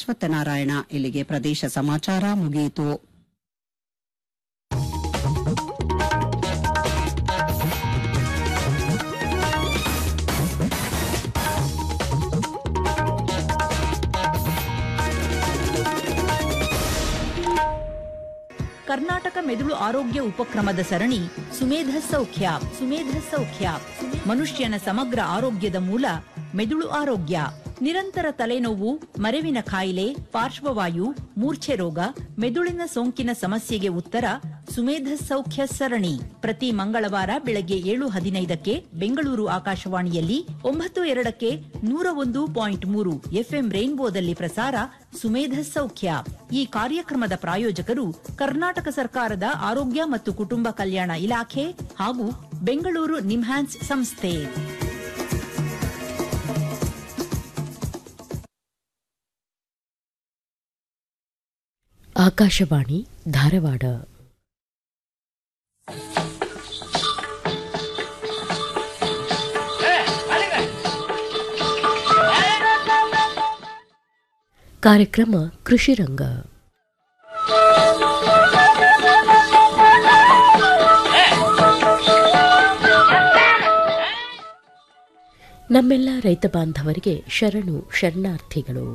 ಅಶ್ವತ್ಥನಾರಾಯಣ ಇಲ್ಲಿಗೆ ಪ್ರದೇಶ ಸಮಾಚಾರ ಮುಗಿಯಿತು ಕರ್ನಾಟಕ ಮೆದುಳು ಆರೋಗ್ಯ ಉಪಕ್ರಮದ ಸರಣಿ ಸುಮೇಧ ಸೌಖ್ಯ ಸುಮೇಧ ಸೌಖ್ಯ ಮನುಷ್ಯನ ಸಮಗ್ರ ಆರೋಗ್ಯದ ಮೂಲ ಮೆದುಳು ಆರೋಗ್ಯ ನಿರಂತರ ತಲೆನೋವು ಮರೆವಿನ ಕಾಯಿಲೆ ಪಾರ್ಶ್ವವಾಯು ಮೂರ್ಛೆ ರೋಗ ಮೆದುಳಿನ ಸೋಂಕಿನ ಸಮಸ್ಯೆಗೆ ಉತ್ತರ ಸುಮೇಧ ಸೌಖ್ಯ ಸರಣಿ ಪ್ರತಿ ಮಂಗಳವಾರ ಬೆಳಗ್ಗೆ ಏಳು ಹದಿನೈದಕ್ಕೆ ಬೆಂಗಳೂರು ಆಕಾಶವಾಣಿಯಲ್ಲಿ ಒಂಬತ್ತು ಎರಡಕ್ಕೆ ನೂರ ಒಂದು ಪಾಯಿಂಟ್ ಮೂರು ಎಫ್ಎಂ ರೈನ್ಬೋದಲ್ಲಿ ಪ್ರಸಾರ ಸುಮೇಧ ಸೌಖ್ಯ ಈ ಕಾರ್ಯಕ್ರಮದ ಪ್ರಾಯೋಜಕರು ಕರ್ನಾಟಕ ಸರ್ಕಾರದ ಆರೋಗ್ಯ ಮತ್ತು ಕುಟುಂಬ ಕಲ್ಯಾಣ ಇಲಾಖೆ ಹಾಗೂ ಬೆಂಗಳೂರು ನಿಮ್ಹಾನ್ಸ್ ಸಂಸ್ಥೆ ಆಕಾಶವಾಣಿ ಧಾರವಾಡ ಕಾರ್ಯಕ್ರಮ ಕೃಷಿ ರಂಗ ನಮ್ಮೆಲ್ಲ ರೈತ ಬಾಂಧವರಿಗೆ ಶರಣು ಶರಣಾರ್ಥಿಗಳು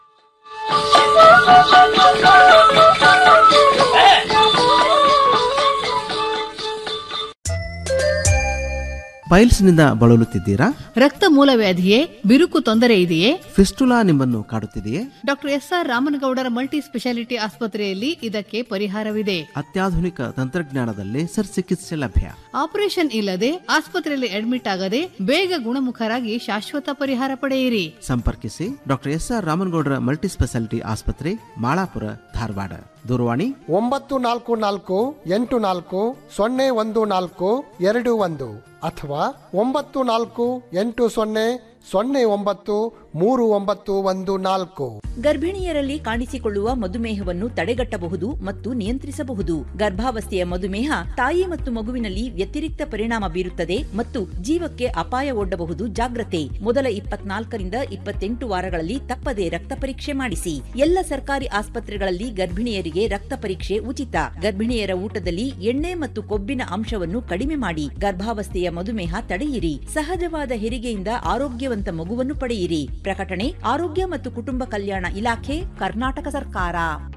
ಪೈಲ್ಸ್ನಿಂದ ಬಳಲುತ್ತಿದ್ದೀರಾ ರಕ್ತ ಮೂಲವ್ಯಾಧಿಯೇ ಬಿರುಕು ತೊಂದರೆ ಇದೆಯೇ ಫಿಸ್ಟುಲಾ ನಿಮ್ಮನ್ನು ಕಾಡುತ್ತಿದೆಯೇ doctor S R Ramanagoudar multi speciality ಆಸ್ಪತ್ರೆಯಲ್ಲಿ ಇದಕ್ಕೆ ಪರಿಹಾರವಿದೆ ಅತ್ಯಾಧುನಿಕ ತಂತ್ರಜ್ಞಾನದಲ್ಲಿ ಚಿಕಿತ್ಸೆ ಲಭ್ಯ ಆಪರೇಷನ್ ಇಲ್ಲದೆ ಆಸ್ಪತ್ರೆಯಲ್ಲಿ ಅಡ್ಮಿಟ್ ಆಗದೆ ಬೇಗ ಗುಣಮುಖರಾಗಿ ಶಾಶ್ವತ ಪರಿಹಾರ ಪಡೆಯಿರಿ ಸಂಪರ್ಕಿಸಿ doctor S R Ramanagoudar multi speciality ಆಸ್ಪತ್ರೆ ಮಾಳಾಪುರ ಧಾರವಾಡ ದೂರವಾಣಿ ಒಂಬತ್ತು ನಾಲ್ಕು ನಾಲ್ಕು ಎಂಟು ನಾಲ್ಕು ಸೊನ್ನೆ ಒಂದು ನಾಲ್ಕು ಎರಡು ಒಂದು ಅಥವಾ ಒಂಬತ್ತು ನಾಲ್ಕು ಎಂಟು ಸೊನ್ನೆ ಸೊನ್ನೆ ಒಂಬತ್ತು ಮೂರು ಒಂಬತ್ತು ಒಂದು ನಾಲ್ಕು ಗರ್ಭಿಣಿಯರಲ್ಲಿ ಕಾಣಿಸಿಕೊಳ್ಳುವ ಮಧುಮೇಹವನ್ನು ತಡೆಗಟ್ಟಬಹುದು ಮತ್ತು ನಿಯಂತ್ರಿಸಬಹುದು ಗರ್ಭಾವಸ್ಥೆಯ ಮಧುಮೇಹ ತಾಯಿ ಮತ್ತು ಮಗುವಿನಲ್ಲಿ ವ್ಯತಿರಿಕ್ತ ಪರಿಣಾಮ ಬೀರುತ್ತದೆ ಮತ್ತು ಜೀವಕ್ಕೆ ಅಪಾಯ ಒಡ್ಡಬಹುದು ಜಾಗ್ರತೆ ಮೊದಲ ಇಪ್ಪತ್ನಾಲ್ಕರಿಂದ ಇಪ್ಪತ್ತೆಂಟು ವಾರಗಳಲ್ಲಿ ತಪ್ಪದೆ ರಕ್ತ ಪರೀಕ್ಷೆ ಮಾಡಿಸಿ ಎಲ್ಲ ಸರ್ಕಾರಿ ಆಸ್ಪತ್ರೆಗಳಲ್ಲಿ ಗರ್ಭಿಣಿಯರಿಗೆ ರಕ್ತ ಪರೀಕ್ಷೆ ಉಚಿತ ಗರ್ಭಿಣಿಯರ ಊಟದಲ್ಲಿ ಎಣ್ಣೆ ಮತ್ತು ಕೊಬ್ಬಿನ ಅಂಶವನ್ನು ಕಡಿಮೆ ಮಾಡಿ ಗರ್ಭಾವಸ್ಥೆಯ ಮಧುಮೇಹ ತಡೆಯಿರಿ ಸಹಜವಾದ ಹೆರಿಗೆಯಿಂದ ಆರೋಗ್ಯವಂತ ಮಗುವನ್ನು ಪಡೆಯಿರಿ ಪ್ರಕಟಣೆ ಆರೋಗ್ಯ ಮತ್ತು ಕುಟುಂಬ ಕಲ್ಯಾಣ ಇಲಾಖೆ ಕರ್ನಾಟಕ ಸರ್ಕಾರ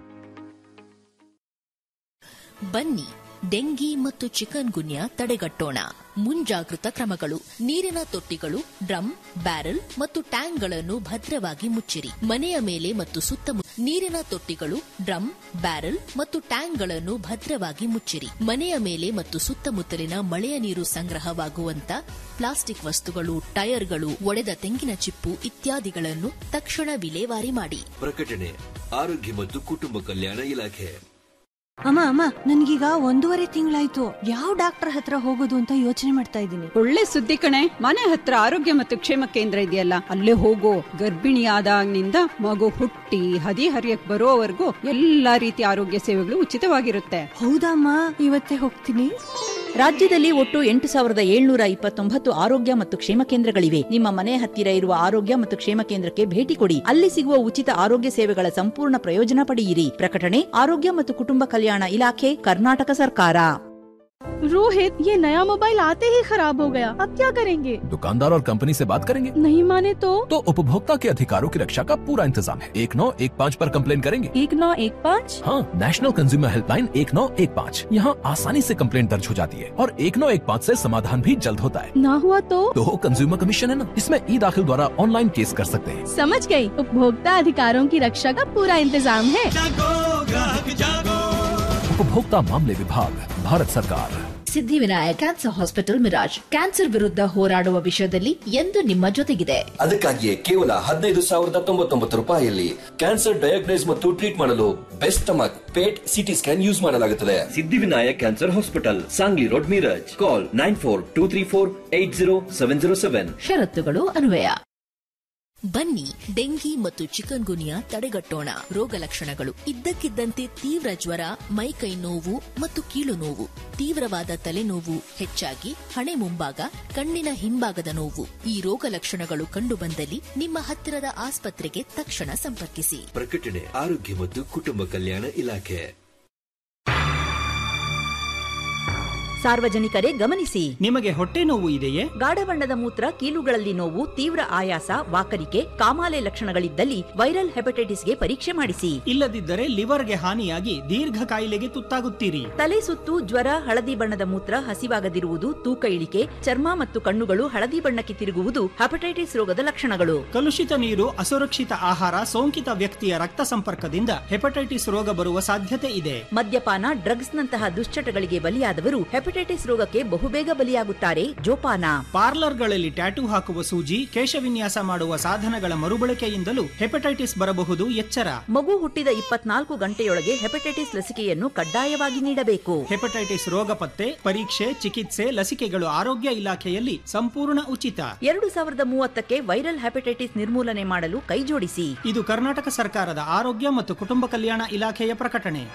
ಬನ್ನಿ ಡೆಂಗಿ ಮತ್ತು ಚಿಕನ್ ಗುನ್ಯಾ ತಡೆಗಟ್ಟೋಣ ಮುಂಜಾಗೃತ ಕ್ರಮಗಳು ನೀರಿನ ತೊಟ್ಟಿಗಳು ಡ್ರಮ್ ಬ್ಯಾರೆಲ್ ಮತ್ತು ಟ್ಯಾಂಕ್ಗಳನ್ನು ಭದ್ರವಾಗಿ ಮುಚ್ಚಿರಿ ಮನೆಯ ಮೇಲೆ ಮತ್ತು ಸುತ್ತಮುತ್ತ ನೀರಿನ ತೊಟ್ಟಿಗಳು ಡ್ರಮ್ ಬ್ಯಾರೆಲ್ ಮತ್ತು ಟ್ಯಾಂಕ್ಗಳನ್ನು ಭದ್ರವಾಗಿ ಮುಚ್ಚಿರಿ ಮನೆಯ ಮೇಲೆ ಮತ್ತು ಸುತ್ತಮುತ್ತಲಿನ ಮಳೆಯ ನೀರು ಸಂಗ್ರಹವಾಗುವಂತ ಪ್ಲಾಸ್ಟಿಕ್ ವಸ್ತುಗಳು ಟೈರ್ಗಳು ಒಡೆದ ತೆಂಗಿನ ಚಿಪ್ಪು ಇತ್ಯಾದಿಗಳನ್ನು ತಕ್ಷಣ ವಿಲೇವಾರಿ ಮಾಡಿ ಪ್ರಕಟಣೆ ಆರೋಗ್ಯ ಮತ್ತು ಕುಟುಂಬ ಕಲ್ಯಾಣ ಇಲಾಖೆ ಅಮ್ಮ ಅಮ್ಮ ನನ್ಗೀಗ ಒಂದೂವರೆ ತಿಂಗಳಾಯ್ತು ಯಾವ ಡಾಕ್ಟರ್ ಹತ್ರ ಹೋಗೋದು ಅಂತ ಯೋಚನೆ ಮಾಡ್ತಾ ಇದ್ದೀನಿ ಒಳ್ಳೆ ಸುದ್ದಿ ಕಣೆ ಮನೆ ಹತ್ರ ಆರೋಗ್ಯ ಮತ್ತು ಕ್ಷೇಮ ಕೇಂದ್ರ ಇದೆಯಲ್ಲ ಅಲ್ಲೇ ಹೋಗೋ ಗರ್ಭಿಣಿ ಆದಾಗ್ನಿಂದ ಮಗು ಹುಟ್ಟಿ ಹದಿ ಹರಿಯಕ್ ಬರೋವರೆಗೂ ಎಲ್ಲಾ ರೀತಿಯ ಆರೋಗ್ಯ ಸೇವೆಗಳು ಉಚಿತವಾಗಿರುತ್ತೆ ಹೌದಮ್ಮ ಇವತ್ತೇ ಹೋಗ್ತೀನಿ ರಾಜ್ಯದಲ್ಲಿ ಒಟ್ಟು ಎಂಟು ಸಾವಿರದ ಏಳ್ನೂರ ಇಪ್ಪತ್ತೊಂಬತ್ತು ಆರೋಗ್ಯ ಮತ್ತು ಕ್ಷೇಮ ಕೇಂದ್ರಗಳಿವೆ ನಿಮ್ಮ ಮನೆ ಹತ್ತಿರ ಇರುವ ಆರೋಗ್ಯ ಮತ್ತು ಕ್ಷೇಮ ಕೇಂದ್ರಕ್ಕೆ ಭೇಟಿ ಕೊಡಿ ಅಲ್ಲಿ ಸಿಗುವ ಉಚಿತ ಆರೋಗ್ಯ ಸೇವೆಗಳ ಸಂಪೂರ್ಣ ಪ್ರಯೋಜನ ಪಡೆಯಿರಿ ಪ್ರಕಟಣೆ ಆರೋಗ್ಯ ಮತ್ತು ಕುಟುಂಬ ಕಲ್ಯಾಣ ಇಲಾಖೆ ಕರ್ನಾಟಕ ಸರ್ಕಾರ रोहित ये नया मोबाइल आते ही खराब हो गया अब क्या करेंगे दुकानदार और कंपनी से बात करेंगे नहीं माने तो तो उपभोक्ता के अधिकारों की रक्षा का पूरा इंतजाम है एक नौ एक पाँच पर कंप्लेन करेंगे एक नौ एक पाँच हाँ नेशनल कंज्यूमर हेल्पलाइन एक नौ एक पाँच यहाँ आसानी से कंप्लेन दर्ज हो जाती है और एक नौ एक पाँच ऐसी समाधान भी जल्द होता है ना हुआ तो तो कंज्यूमर कमीशन है ना इसमें ई दाखिल द्वारा ऑनलाइन केस कर सकते हैं समझ गई उपभोक्ता अधिकारों की रक्षा का पूरा इंतजाम है उपभोक्ता मामले विभाग भारत सरकार Siddhivinayak cancer hospital Miraj cancer ವಿರುದ್ಧ ಹೋರಾಡುವ ವಿಷಯದಲ್ಲಿ ಎಂದು ನಿಮ್ಮ ಜೊತೆಗಿದೆ ಅದಕ್ಕಾಗಿಯೇ ಕೇವಲ ಹದಿನೈದು ಸಾವಿರದ ತೊಂಬತ್ತೊಂಬತ್ತು ರೂಪಾಯಿಯಲ್ಲಿ ಕ್ಯಾನ್ಸರ್ ಡಯಾಗ್ನೈಸ್ ಮತ್ತು ಟ್ರೀಟ್ ಮಾಡಲು best stomach PET CT scan use ಮಾಡಲಾಗುತ್ತದೆ Siddhivinayak cancer hospital Sangli road Miraj call nine four two three four eight zero seven zero seven ಷರತ್ತುಗಳು ಅನ್ವಯ ಬನ್ನಿ ಡೆಂಗಿ ಮತ್ತು ಚಿಕನ್ ಗುನಿಯಾ ತಡೆಗಟ್ಟೋಣ ರೋಗ ಲಕ್ಷಣಗಳು ಇದ್ದಕ್ಕಿದ್ದಂತೆ ತೀವ್ರ ಜ್ವರ ಮೈಕೈ ನೋವು ಮತ್ತು ಕೀಲು ನೋವು ತೀವ್ರವಾದ ತಲೆನೋವು ಹೆಚ್ಚಾಗಿ ಹಣೆ ಮುಂಭಾಗ ಕಣ್ಣಿನ ಹಿಂಭಾಗದ ನೋವು ಈ ರೋಗ ಲಕ್ಷಣಗಳು ಕಂಡುಬಂದಲ್ಲಿ ನಿಮ್ಮ ಹತ್ತಿರದ ಆಸ್ಪತ್ರೆಗೆ ತಕ್ಷಣ ಸಂಪರ್ಕಿಸಿ ಪ್ರಕಟಣೆ ಆರೋಗ್ಯ ಮತ್ತು ಕುಟುಂಬ ಕಲ್ಯಾಣ ಇಲಾಖೆ ಸಾರ್ವಜನಿಕರೇ ಗಮನಿಸಿ ನಿಮಗೆ ಹೊಟ್ಟೆ ನೋವು ಇದೆಯೇ ಗಾಢ ಬಣ್ಣದ ಮೂತ್ರ ಕೀಲುಗಳಲ್ಲಿ ನೋವು ತೀವ್ರ ಆಯಾಸ ವಾಕರಿಕೆ ಕಾಮಾಲೆ ಲಕ್ಷಣಗಳಿದ್ದಲ್ಲಿ ವೈರಲ್ ಹೆಪಟೈಟಿಸ್ಗೆ ಪರೀಕ್ಷೆ ಮಾಡಿಸಿ ಇಲ್ಲದಿದ್ದರೆ ಲಿವರ್ಗೆ ಹಾನಿಯಾಗಿ ದೀರ್ಘ ಕಾಯಿಲೆಗೆ ತುತ್ತಾಗುತ್ತೀರಿ ತಲೆ ಸುತ್ತು ಜ್ವರ ಹಳದಿ ಬಣ್ಣದ ಮೂತ್ರ ಹಸಿವಾಗದಿರುವುದು ತೂಕ ಇಳಿಕೆ ಚರ್ಮ ಮತ್ತು ಕಣ್ಣುಗಳು ಹಳದಿ ಬಣ್ಣಕ್ಕೆ ತಿರುಗುವುದು ಹೆಪಟೈಟಿಸ್ ರೋಗದ ಲಕ್ಷಣಗಳು ಕಲುಷಿತ ನೀರು ಅಸುರಕ್ಷಿತ ಆಹಾರ ಸೋಂಕಿತ ವ್ಯಕ್ತಿಯ ರಕ್ತ ಸಂಪರ್ಕದಿಂದ ಹೆಪಟೈಟಿಸ್ ರೋಗ ಬರುವ ಸಾಧ್ಯತೆ ಇದೆ ಮದ್ಯಪಾನ ಡ್ರಗ್ಸ್ ನಂತಹ ದುಶ್ಚಟಗಳಿಗೆ ಬಲಿಯಾದವರು ಹೆಪಟೈಟಿಸ್ ರೋಗಕ್ಕೆ ಬಹುಬೇಗ ಬಲಿಯಾಗುತ್ತಾರೆ ಜೋಪಾನ ಪಾರ್ಲರ್ಗಳಲ್ಲಿ ಟ್ಯಾಟೂ ಹಾಕುವ ಸೂಜಿ ಕೇಶವಿನ್ಯಾಸ ಮಾಡುವ ಸಾಧನಗಳ ಮರುಬಳಕೆಯಿಂದಲೂ ಹೆಪಟೈಟಿಸ್ ಬರಬಹುದು ಎಚ್ಚರ ಮಗು ಹುಟ್ಟಿದ ಇಪ್ಪತ್ನಾಲ್ಕು ಗಂಟೆಯೊಳಗೆ ಹೆಪಟೈಟಿಸ್ ಲಸಿಕೆಯನ್ನು ಕಡ್ಡಾಯವಾಗಿ ನೀಡಬೇಕು ಹೆಪಟೈಟಿಸ್ ರೋಗ ಪತ್ತೆ ಪರೀಕ್ಷೆ ಚಿಕಿತ್ಸೆ ಲಸಿಕೆಗಳು ಆರೋಗ್ಯ ಇಲಾಖೆಯಲ್ಲಿ ಸಂಪೂರ್ಣ ಉಚಿತ ಎರಡು ಸಾವಿರದ ಮೂವತ್ತಕ್ಕೆ ವೈರಲ್ ಹೆಪಟೈಟಿಸ್ ನಿರ್ಮೂಲನೆ ಮಾಡಲು ಕೈಜೋಡಿಸಿ ಇದು ಕರ್ನಾಟಕ ಸರ್ಕಾರದ ಆರೋಗ್ಯ ಮತ್ತು ಕುಟುಂಬ ಕಲ್ಯಾಣ ಇಲಾಖೆಯ ಪ್ರಕಟಣೆ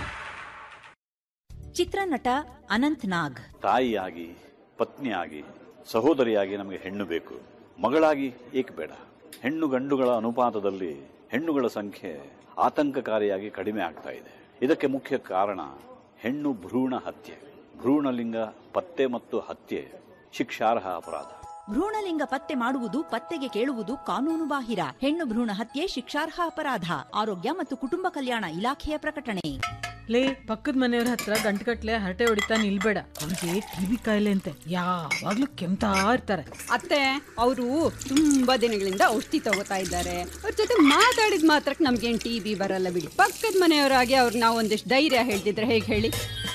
ಚಿತ್ರನಟ ಅನಂತ್ ನಾಗ್ ತಾಯಿಯಾಗಿ ಪತ್ನಿಯಾಗಿ ಸಹೋದರಿಯಾಗಿ ನಮಗೆ ಹೆಣ್ಣು ಬೇಕು ಮಗಳಾಗಿ ಏಕೆ ಬೇಡ ಹೆಣ್ಣು ಗಂಡುಗಳ ಅನುಪಾತದಲ್ಲಿ ಹೆಣ್ಣುಗಳ ಸಂಖ್ಯೆ ಆತಂಕಕಾರಿಯಾಗಿ ಕಡಿಮೆ ಆಗ್ತಾ ಇದೆ ಇದಕ್ಕೆ ಮುಖ್ಯ ಕಾರಣ ಹೆಣ್ಣು ಭ್ರೂಣ ಹತ್ಯೆ ಭ್ರೂಣಲಿಂಗ ಪತ್ತೆ ಮತ್ತು ಹತ್ಯೆ ಶಿಕ್ಷಾರ್ಹ ಅಪರಾಧ ಭ್ರೂಣಲಿಂಗ ಪತ್ತೆ ಮಾಡುವುದು ಪತ್ತೆಗೆ ಕೇಳುವುದು ಕಾನೂನು ಬಾಹಿರ ಹೆಣ್ಣು ಭ್ರೂಣ ಹತ್ಯೆ ಶಿಕ್ಷಾರ್ಹ ಅಪರಾಧ ಆರೋಗ್ಯ ಮತ್ತು ಕುಟುಂಬ ಕಲ್ಯಾಣ ಇಲಾಖೆಯ ಪ್ರಕಟಣೆ ಲೇ ಪಕ್ಕದ ಮನೆಯವ್ರ ಹತ್ರ ಗಂಟುಗಟ್ಲೆ ಹರಟೆ ಹೊಡಿತಾ ನಿಲ್ಬೇಡ ಅವ್ರಿಗೆ ಟಿವಿ ಕಾಯಿಲೆ ಅಂತೆ ಯಾವಾಗ್ಲೂ ಕೆಮ್ತಾ ಇರ್ತಾರೆ ಅತ್ತೆ ಅವರು ತುಂಬಾ ದಿನಗಳಿಂದ ಔಷಧಿ ತಗೋತಾ ಇದ್ದಾರೆ ಅವ್ರ ಜೊತೆ ಮಾತಾಡಿದ ಮಾತ್ರಕ್ಕೆ ನಮ್ಗೇನ್ ಟಿ ಬಿ ಬರಲ್ಲ ಬಿಡಿ ಪಕ್ಕದ ಮನೆಯವರಾಗಿ ಅವ್ರು ನಾವು ಒಂದಿಷ್ಟು ಧೈರ್ಯ ಹೇಳ್ತಿದ್ರೆ ಹೇಗೆ ಹೇಳಿ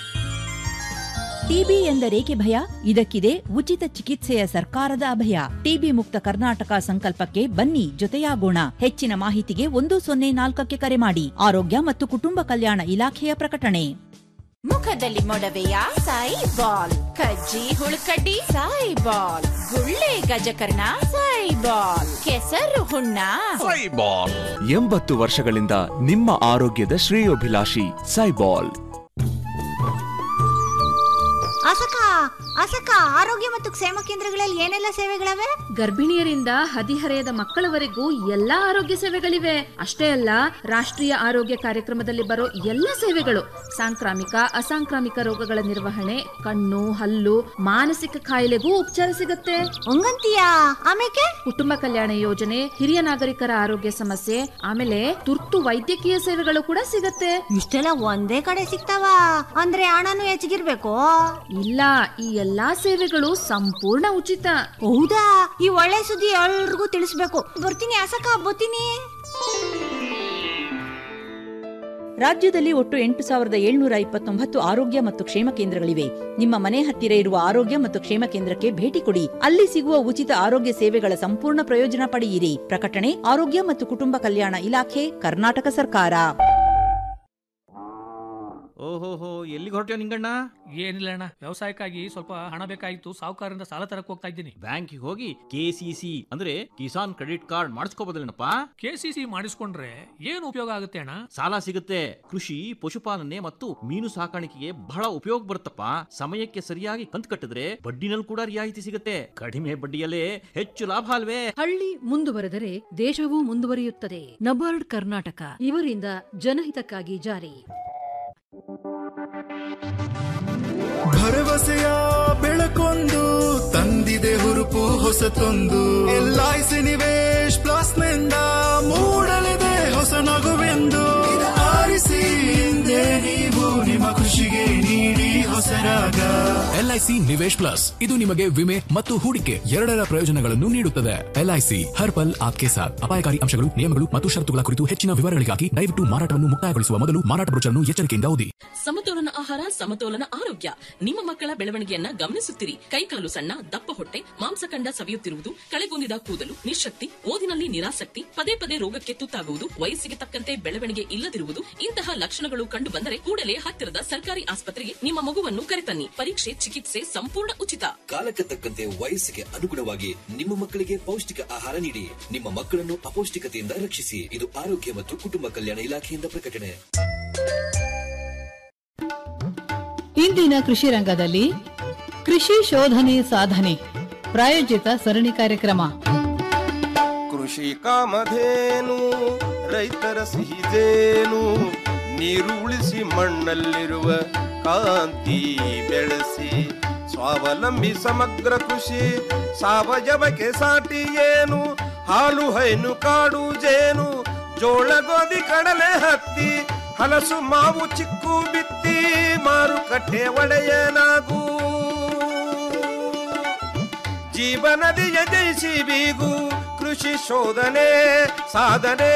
ಟಿಬಿ ಎಂದರೇಕೆ ಭಯ ಇದಕ್ಕಿದೆ ಉಚಿತ ಚಿಕಿತ್ಸೆಯ ಸರ್ಕಾರದ ಅಭಯ ಟಿಬಿ ಮುಕ್ತ ಕರ್ನಾಟಕ ಸಂಕಲ್ಪಕ್ಕೆ ಬನ್ನಿ ಜೊತೆಯಾಗೋಣ ಹೆಚ್ಚಿನ ಮಾಹಿತಿಗೆ ಒಂದು ಸೊನ್ನೆ ನಾಲ್ಕಕ್ಕೆ ಕರೆ ಮಾಡಿ ಆರೋಗ್ಯ ಮತ್ತು ಕುಟುಂಬ ಕಲ್ಯಾಣ ಇಲಾಖೆಯ ಪ್ರಕಟಣೆ ಮುಖದಲ್ಲಿ ಮೊಡವೆಯ ಸಾಯಿ ಬಾಲ್ ಕಜ್ಜಿ ಹುಳುಕಡ್ಡಿ ಸಾಯಿ ಬಾಲ್ ಗುಳ್ಳೆ ಗಜಕರ್ಣ ಸಾಯಿ ಬಾಲ್ ಕೆಸರು ಹುಣ್ಣ ಸೈಬಾಲ್ ಎಂಬತ್ತು ವರ್ಷಗಳಿಂದ ನಿಮ್ಮ ಆರೋಗ್ಯದ ಶ್ರೇಯೋಭಿಲಾಷಿ ಸೈಬಾಲ್ ಅಸಕ ಅಸಕ ಆರೋಗ್ಯ ಮತ್ತು ಕ್ಷೇಮ ಕೇಂದ್ರಗಳಲ್ಲಿ ಏನೆಲ್ಲ ಸೇವೆಗಳವೆ ಗರ್ಭಿಣಿಯರಿಂದ ಹದಿಹರೆಯದ ಮಕ್ಕಳವರೆಗೂ ಎಲ್ಲಾ ಆರೋಗ್ಯ ಸೇವೆಗಳಿವೆ ಅಷ್ಟೇ ಅಲ್ಲ ರಾಷ್ಟ್ರೀಯ ಆರೋಗ್ಯ ಕಾರ್ಯಕ್ರಮದಲ್ಲಿ ಬರೋ ಎಲ್ಲ ಸೇವೆಗಳು ಸಾಂಕ್ರಾಮಿಕ ಅಸಾಂಕ್ರಾಮಿಕ ರೋಗಗಳ ನಿರ್ವಹಣೆ ಕಣ್ಣು ಹಲ್ಲು ಮಾನಸಿಕ ಕಾಯಿಲೆಗೂ ಉಪಚಾರ ಸಿಗುತ್ತೆ ಹಂಗಂತೀಯಾ ಆಮೇಲೆ ಕುಟುಂಬ ಕಲ್ಯಾಣ ಯೋಜನೆ ಹಿರಿಯ ನಾಗರಿಕರ ಆರೋಗ್ಯ ಸಮಸ್ಯೆ ಆಮೇಲೆ ತುರ್ತು ವೈದ್ಯಕೀಯ ಸೇವೆಗಳು ಕೂಡ ಸಿಗತ್ತೆ ಇಷ್ಟೆಲ್ಲ ಒಂದೇ ಕಡೆ ಸಿಗ್ತಾವ ಅಂದ್ರೆ ಹಣನು ಹೆಚ್ಚಿಗಿರ್ಬೇಕು ಇಲ್ಲ ಈ ಎಲ್ಲಾ ಸೇವೆಗಳು ಸಂಪೂರ್ಣ ಉಚಿತ ಹೌದಾ ಈ ಒಳ್ಳೆ ಸುದ್ದಿ ಎಲ್ರಿಗೂ ತಿಳಿಸ್ಬೇಕು ಬರ್ತೀನಿ ಅಸಕ ಬರ್ತೀನಿ ರಾಜ್ಯದಲ್ಲಿ ಒಟ್ಟು ಎಂಟು ಸಾವಿರದ ಏಳ್ನೂರ ಇಪ್ಪತ್ತೊಂಬತ್ತು ಆರೋಗ್ಯ ಮತ್ತು ಕ್ಷೇಮ ಕೇಂದ್ರಗಳಿವೆ ನಿಮ್ಮ ಮನೆ ಹತ್ತಿರ ಇರುವ ಆರೋಗ್ಯ ಮತ್ತು ಕ್ಷೇಮ ಕೇಂದ್ರಕ್ಕೆ ಭೇಟಿ ಕೊಡಿ ಅಲ್ಲಿ ಸಿಗುವ ಉಚಿತ ಆರೋಗ್ಯ ಸೇವೆಗಳ ಸಂಪೂರ್ಣ ಪ್ರಯೋಜನ ಪಡೆಯಿರಿ ಪ್ರಕಟಣೆ ಆರೋಗ್ಯ ಮತ್ತು ಕುಟುಂಬ ಕಲ್ಯಾಣ ಇಲಾಖೆ ಕರ್ನಾಟಕ ಸರ್ಕಾರ ಓಹೋಹೋ ಎಲ್ಲಿಗೆ ಹೊರಟ್ಯೋ ನಿಂಗಣ್ಣ ಏನಿಲ್ಲ ಅಣ್ಣ ವ್ಯವಸಾಯಕ್ಕಾಗಿ ಸ್ವಲ್ಪ ಹಣ ಬೇಕಾಗಿತ್ತು ಸಾಹುಕಾರರಿಂದ ಸಾಲ ತರಕ್ ಹೋಗ್ತಾ ಇದ್ದೀನಿ ಬ್ಯಾಂಕಿಗೆ ಹೋಗಿ ಕೆಸಿಸಿ ಅಂದ್ರೆ ಕಿಸಾನ್ ಕ್ರೆಡಿಟ್ ಕಾರ್ಡ್ ಮಾಡಿಸ್ಕೋಬೋದಲ್ಲೇನಪ್ಪ ಕೆಸಿಸಿ ಮಾಡಿಸ್ಕೊಂಡ್ರೆ ಏನು ಉಪಯೋಗ ಆಗುತ್ತೆ ಅಣ್ಣ ಸಾಲ ಸಿಗುತ್ತೆ ಕೃಷಿ ಪಶುಪಾಲನೆ ಮತ್ತು ಮೀನು ಸಾಕಾಣಿಕೆಗೆ ಬಹಳ ಉಪಯೋಗ ಬರುತ್ತಪ್ಪ ಸಮಯಕ್ಕೆ ಸರಿಯಾಗಿ ಕಂತು ಕಟ್ಟಿದ್ರೆ ಬಡ್ಡಿನಲ್ಲಿ ಕೂಡ ರಿಯಾಯಿತಿ ಸಿಗುತ್ತೆ ಕಡಿಮೆ ಬಡ್ಡಿಯಲ್ಲೇ ಹೆಚ್ಚು ಲಾಭ ಅಲ್ವೇ ಹಳ್ಳಿ ಮುಂದುವರೆದರೆ ದೇಶವೂ ಮುಂದುವರಿಯುತ್ತದೆ ನಬಾರ್ಡ್ ಕರ್ನಾಟಕ ಇವರಿಂದ ಜನಹಿತಕ್ಕಾಗಿ ಜಾರಿ ಭರವಸೆಯ ಬೆಳಕೊಂದು ತಂದಿದೆ ಹುರುಪು ಹೊಸತೊಂದು ಎಲ್ಐಸಿ ನಿವೇಶ್ ಪ್ಲಸ್ ನಿಂದ ಮೂಡಲಿದೆ ಹೊಸ ನಗುವೆಂದು ಇದು ಆರಿಸಿ ಹಿಂದೆ ನೀವು ನಿಮ್ಮ ಖುಷಿಗೆ ನೀಡಿ ಹೊಸರಾಗ ಎಲ್ಐಸಿ ನಿವೇಶ್ ಪ್ಲಸ್ ಇದು ನಿಮಗೆ ವಿಮೆ ಮತ್ತು ಹೂಡಿಕೆ ಎರಡರ ಪ್ರಯೋಜನಗಳನ್ನು ನೀಡುತ್ತದೆ ಎಲ್ಐಸಿ ಹರ್ ಪಲ್ ಆಪ್ಕೆ ಸಾಥ್ ಅಪಾಯಕಾರಿ ಅಂಶಗಳು ನಿಯಮಗಳು ಮತ್ತು ಷರತ್ತುಗಳ ಕುರಿತು ಹೆಚ್ಚಿನ ವಿವರಗಳಿಗಾಗಿ ದಯವಿಟ್ಟು ಮಾರಾಟವನ್ನು ಮುಕ್ತಾಯಗೊಳಿಸುವ ಮೊದಲು ಮಾರಾಟ ಬ್ರೋಚರ್ನ್ನು ಎಚ್ಚರಿಕೆಯಿಂದ ಓದಿ ಸಮತೋಲನ ಆಹಾರ ಸಮತೋಲನ ಆರೋಗ್ಯ ನಿಮ್ಮ ಮಕ್ಕಳ ಬೆಳವಣಿಗೆಯನ್ನ ಗಮನಿಸುತ್ತಿರಿ ಕೈಕಾಲು ಸಣ್ಣ ದಪ್ಪ ಹೊಟ್ಟೆ ಮಾಂಸಖಂಡ ಸವಿಯುತ್ತಿರುವುದು ಕಳೆಗುಂದಿದ ಕೂದಲು ನಿಶಕ್ತಿ ಓದಿನಲ್ಲಿ ನಿರಾಸಕ್ತಿ ಪದೇ ಪದೇ ರೋಗಕ್ಕೆ ತುತ್ತಾಗುವುದು ವಯಸ್ಸಿಗೆ ತಕ್ಕಂತೆ ಬೆಳವಣಿಗೆ ಇಲ್ಲದಿರುವುದು ಇಂತಹ ಲಕ್ಷಣಗಳು ಕಂಡು ಬಂದರೆ ಕೂಡಲೇ ಹತ್ತಿರದ ಸರ್ಕಾರಿ ಆಸ್ಪತ್ರೆಗೆ ನಿಮ್ಮ ಮಗುವನ್ನು ಮಗುವನ್ನು ಕರೆತನ್ನಿ ಪರೀಕ್ಷೆ ಚಿಕಿತ್ಸೆ ಸಂಪೂರ್ಣ ಉಚಿತ ಕಾಲಕ್ಕೆ ತಕ್ಕಂತೆ ವಯಸ್ಸಿಗೆ ಅನುಗುಣವಾಗಿ ನಿಮ್ಮ ಮಕ್ಕಳಿಗೆ ಪೌಷ್ಟಿಕ ಆಹಾರ ನೀಡಿ ನಿಮ್ಮ ಮಕ್ಕಳನ್ನು ಅಪೌಷ್ಟಿಕತೆಯಿಂದ ರಕ್ಷಿಸಿ ಇದು ಆರೋಗ್ಯ ಮತ್ತು ಕುಟುಂಬ ಕಲ್ಯಾಣ ಇಲಾಖೆಯಿಂದ ಪ್ರಕಟಣೆ ಇಂದಿನ ಕೃಷಿ ರಂಗದಲ್ಲಿ ಕೃಷಿ ಶೋಧನೆ ಸಾಧನೆ ಪ್ರಾಯೋಜಿತ ಸರಣಿ ಕಾರ್ಯಕ್ರಮ ಕೃಷಿ ಕಾಮಧೇನು ರೈತರ ಸಿಹಿದೇನು ನೀರು ಉಳಿಸಿ ಮಣ್ಣಲ್ಲಿರುವ ಕಾಂತಿ ಬೆಳೆಸಿ ಸ್ವಾವಲಂಬಿ ಸಮಗ್ರ ಕೃಷಿ ಸಾವಯವಕ್ಕೆ ಸಾಟಿ ಏನು ಹಾಲು ಹೈನು ಕಾಡು ಜೇನು ಜೋಳ ಗೋಧಿ ಕಡಲೆ ಹತ್ತಿ ಹಲಸು ಮಾವು ಚಿಕ್ಕು ಬಿತ್ತಿ ಮಾರುಕಟ್ಟೆ ಒಡೆಯನಾಗೂ ಜೀವನದಿಯ ಜಯಿಸಿ ಬೀಗು ಕೃಷಿ ಶೋಧನೆ ಸಾಧನೆ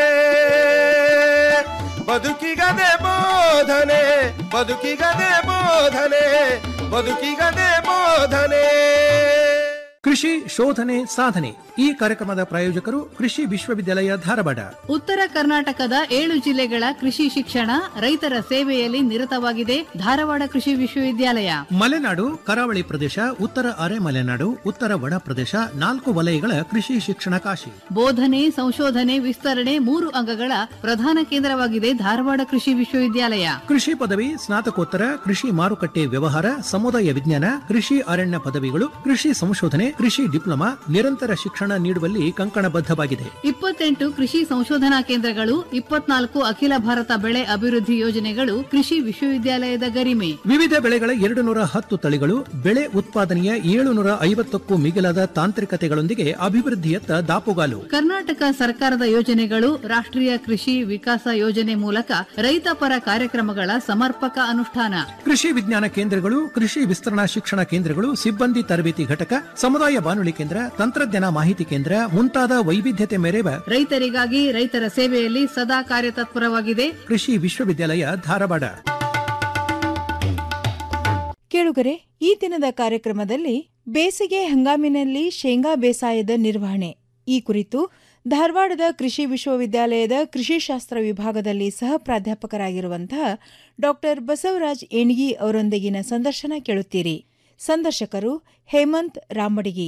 ಬದುಕಿಗದೆ ಬೋಧನೆ ಬದುಕಿಗದೆ ಬೋಧನೆ ಬದುಕಿಗದೆ ಬೋಧನೆ ಕೃಷಿ ಶೋಧನೆ ಸಾಧನೆ ಈ ಕಾರ್ಯಕ್ರಮದ ಪ್ರಾಯೋಜಕರು ಕೃಷಿ ವಿಶ್ವವಿದ್ಯಾಲಯ ಧಾರವಾಡ ಉತ್ತರ ಕರ್ನಾಟಕದ ಏಳು ಜಿಲ್ಲೆಗಳ ಕೃಷಿ ಶಿಕ್ಷಣ ರೈತರ ಸೇವೆಯಲ್ಲಿ ನಿರತವಾಗಿದೆ ಧಾರವಾಡ ಕೃಷಿ ವಿಶ್ವವಿದ್ಯಾಲಯ ಮಲೆನಾಡು ಕರಾವಳಿ ಪ್ರದೇಶ ಉತ್ತರ ಅರೆ ಮಲೆನಾಡು ಉತ್ತರ ಒಣ ಪ್ರದೇಶ ನಾಲ್ಕು ವಲಯಗಳ ಕೃಷಿ ಶಿಕ್ಷಣ ಕಾಶಿ ಬೋಧನೆ ಸಂಶೋಧನೆ ವಿಸ್ತರಣೆ ಮೂರು ಅಂಗಗಳ ಪ್ರಧಾನ ಕೇಂದ್ರವಾಗಿದೆ ಧಾರವಾಡ ಕೃಷಿ ವಿಶ್ವವಿದ್ಯಾಲಯ ಕೃಷಿ ಪದವಿ ಸ್ನಾತಕೋತ್ತರ ಕೃಷಿ ಮಾರುಕಟ್ಟೆ ವ್ಯವಹಾರ ಸಮುದಾಯ ವಿಜ್ಞಾನ ಕೃಷಿ ಅರಣ್ಯ ಪದವಿಗಳು ಕೃಷಿ ಸಂಶೋಧನೆ ಕೃಷಿ ಡಿಪ್ಲೊಮಾ ನಿರಂತರ ಶಿಕ್ಷಣ ನೀಡುವಲ್ಲಿ ಕಂಕಣಬದ್ಧವಾಗಿದೆ ಇಪ್ಪತ್ತೆಂಟು ಕೃಷಿ ಸಂಶೋಧನಾ ಕೇಂದ್ರಗಳು ಇಪ್ಪತ್ನಾಲ್ಕು ಅಖಿಲ ಭಾರತ ಬೆಳೆ ಅಭಿವೃದ್ಧಿ ಯೋಜನೆಗಳು ಕೃಷಿ ವಿಶ್ವವಿದ್ಯಾಲಯದ ಗರಿಮೆ ವಿವಿಧ ಬೆಳೆಗಳ ಎರಡು ನೂರ ಹತ್ತು ತಳಿಗಳು ಬೆಳೆ ಉತ್ಪಾದನೆಯ ಏಳುನೂರ ಐವತ್ತಕ್ಕೂ ಮಿಗಿಲಾದ ತಾಂತ್ರಿಕತೆಗಳೊಂದಿಗೆ ಅಭಿವೃದ್ಧಿಯತ್ತ ದಾಪುಗಾಲು ಕರ್ನಾಟಕ ಸರ್ಕಾರದ ಯೋಜನೆಗಳು ರಾಷ್ಟ್ರೀಯ ಕೃಷಿ ವಿಕಾಸ ಯೋಜನೆ ಮೂಲಕ ರೈತ ಪರ ಕಾರ್ಯಕ್ರಮಗಳ ಸಮರ್ಪಕ ಅನುಷ್ಠಾನ ಕೃಷಿ ವಿಜ್ಞಾನ ಕೇಂದ್ರಗಳು ಕೃಷಿ ವಿಸ್ತರಣಾ ಶಿಕ್ಷಣ ಕೇಂದ್ರಗಳು ಸಿಬ್ಬಂದಿ ತರಬೇತಿ ಘಟಕ ಸಮುದಾಯ ಬಾನುಲಿ ಕೇಂದ್ರ ತಂತ್ರಜ್ಞಾನ ಮಾಹಿತಿ ಕೇಂದ್ರ ಮುಂತಾದ ವೈವಿಧ್ಯತೆ ಮೆರೆವ ರೈತರಿಗಾಗಿ ರೈತರ ಸೇವೆಯಲ್ಲಿ ಸದಾ ಕಾರ್ಯತತ್ಪರವಾಗಿದೆ ಕೃಷಿ ವಿಶ್ವವಿದ್ಯಾಲಯ ಧಾರವಾಡ ಕೇಳುಗರೆ ಈ ದಿನದ ಕಾರ್ಯಕ್ರಮದಲ್ಲಿ ಬೇಸಿಗೆ ಹಂಗಾಮಿನಲ್ಲಿ ಶೇಂಗಾ ಬೇಸಾಯದ ನಿರ್ವಹಣೆ ಈ ಕುರಿತು ಧಾರವಾಡದ ಕೃಷಿ ವಿಶ್ವವಿದ್ಯಾಲಯದ ಕೃಷಿಶಾಸ್ತ್ರ ವಿಭಾಗದಲ್ಲಿ ಸಹ ಪ್ರಾಧ್ಯಾಪಕರಾಗಿರುವಂತಹ ಡಾಕ್ಟರ್ ಬಸವರಾಜ್ ಏಣಿಗಿ ಅವರೊಂದಿಗಿನ ಸಂದರ್ಶನ ಕೇಳುತ್ತೀರಿ ಸಂದರ್ಶಕರು ಹೇಮಂತ್ ರಾಮಡಿಗಿ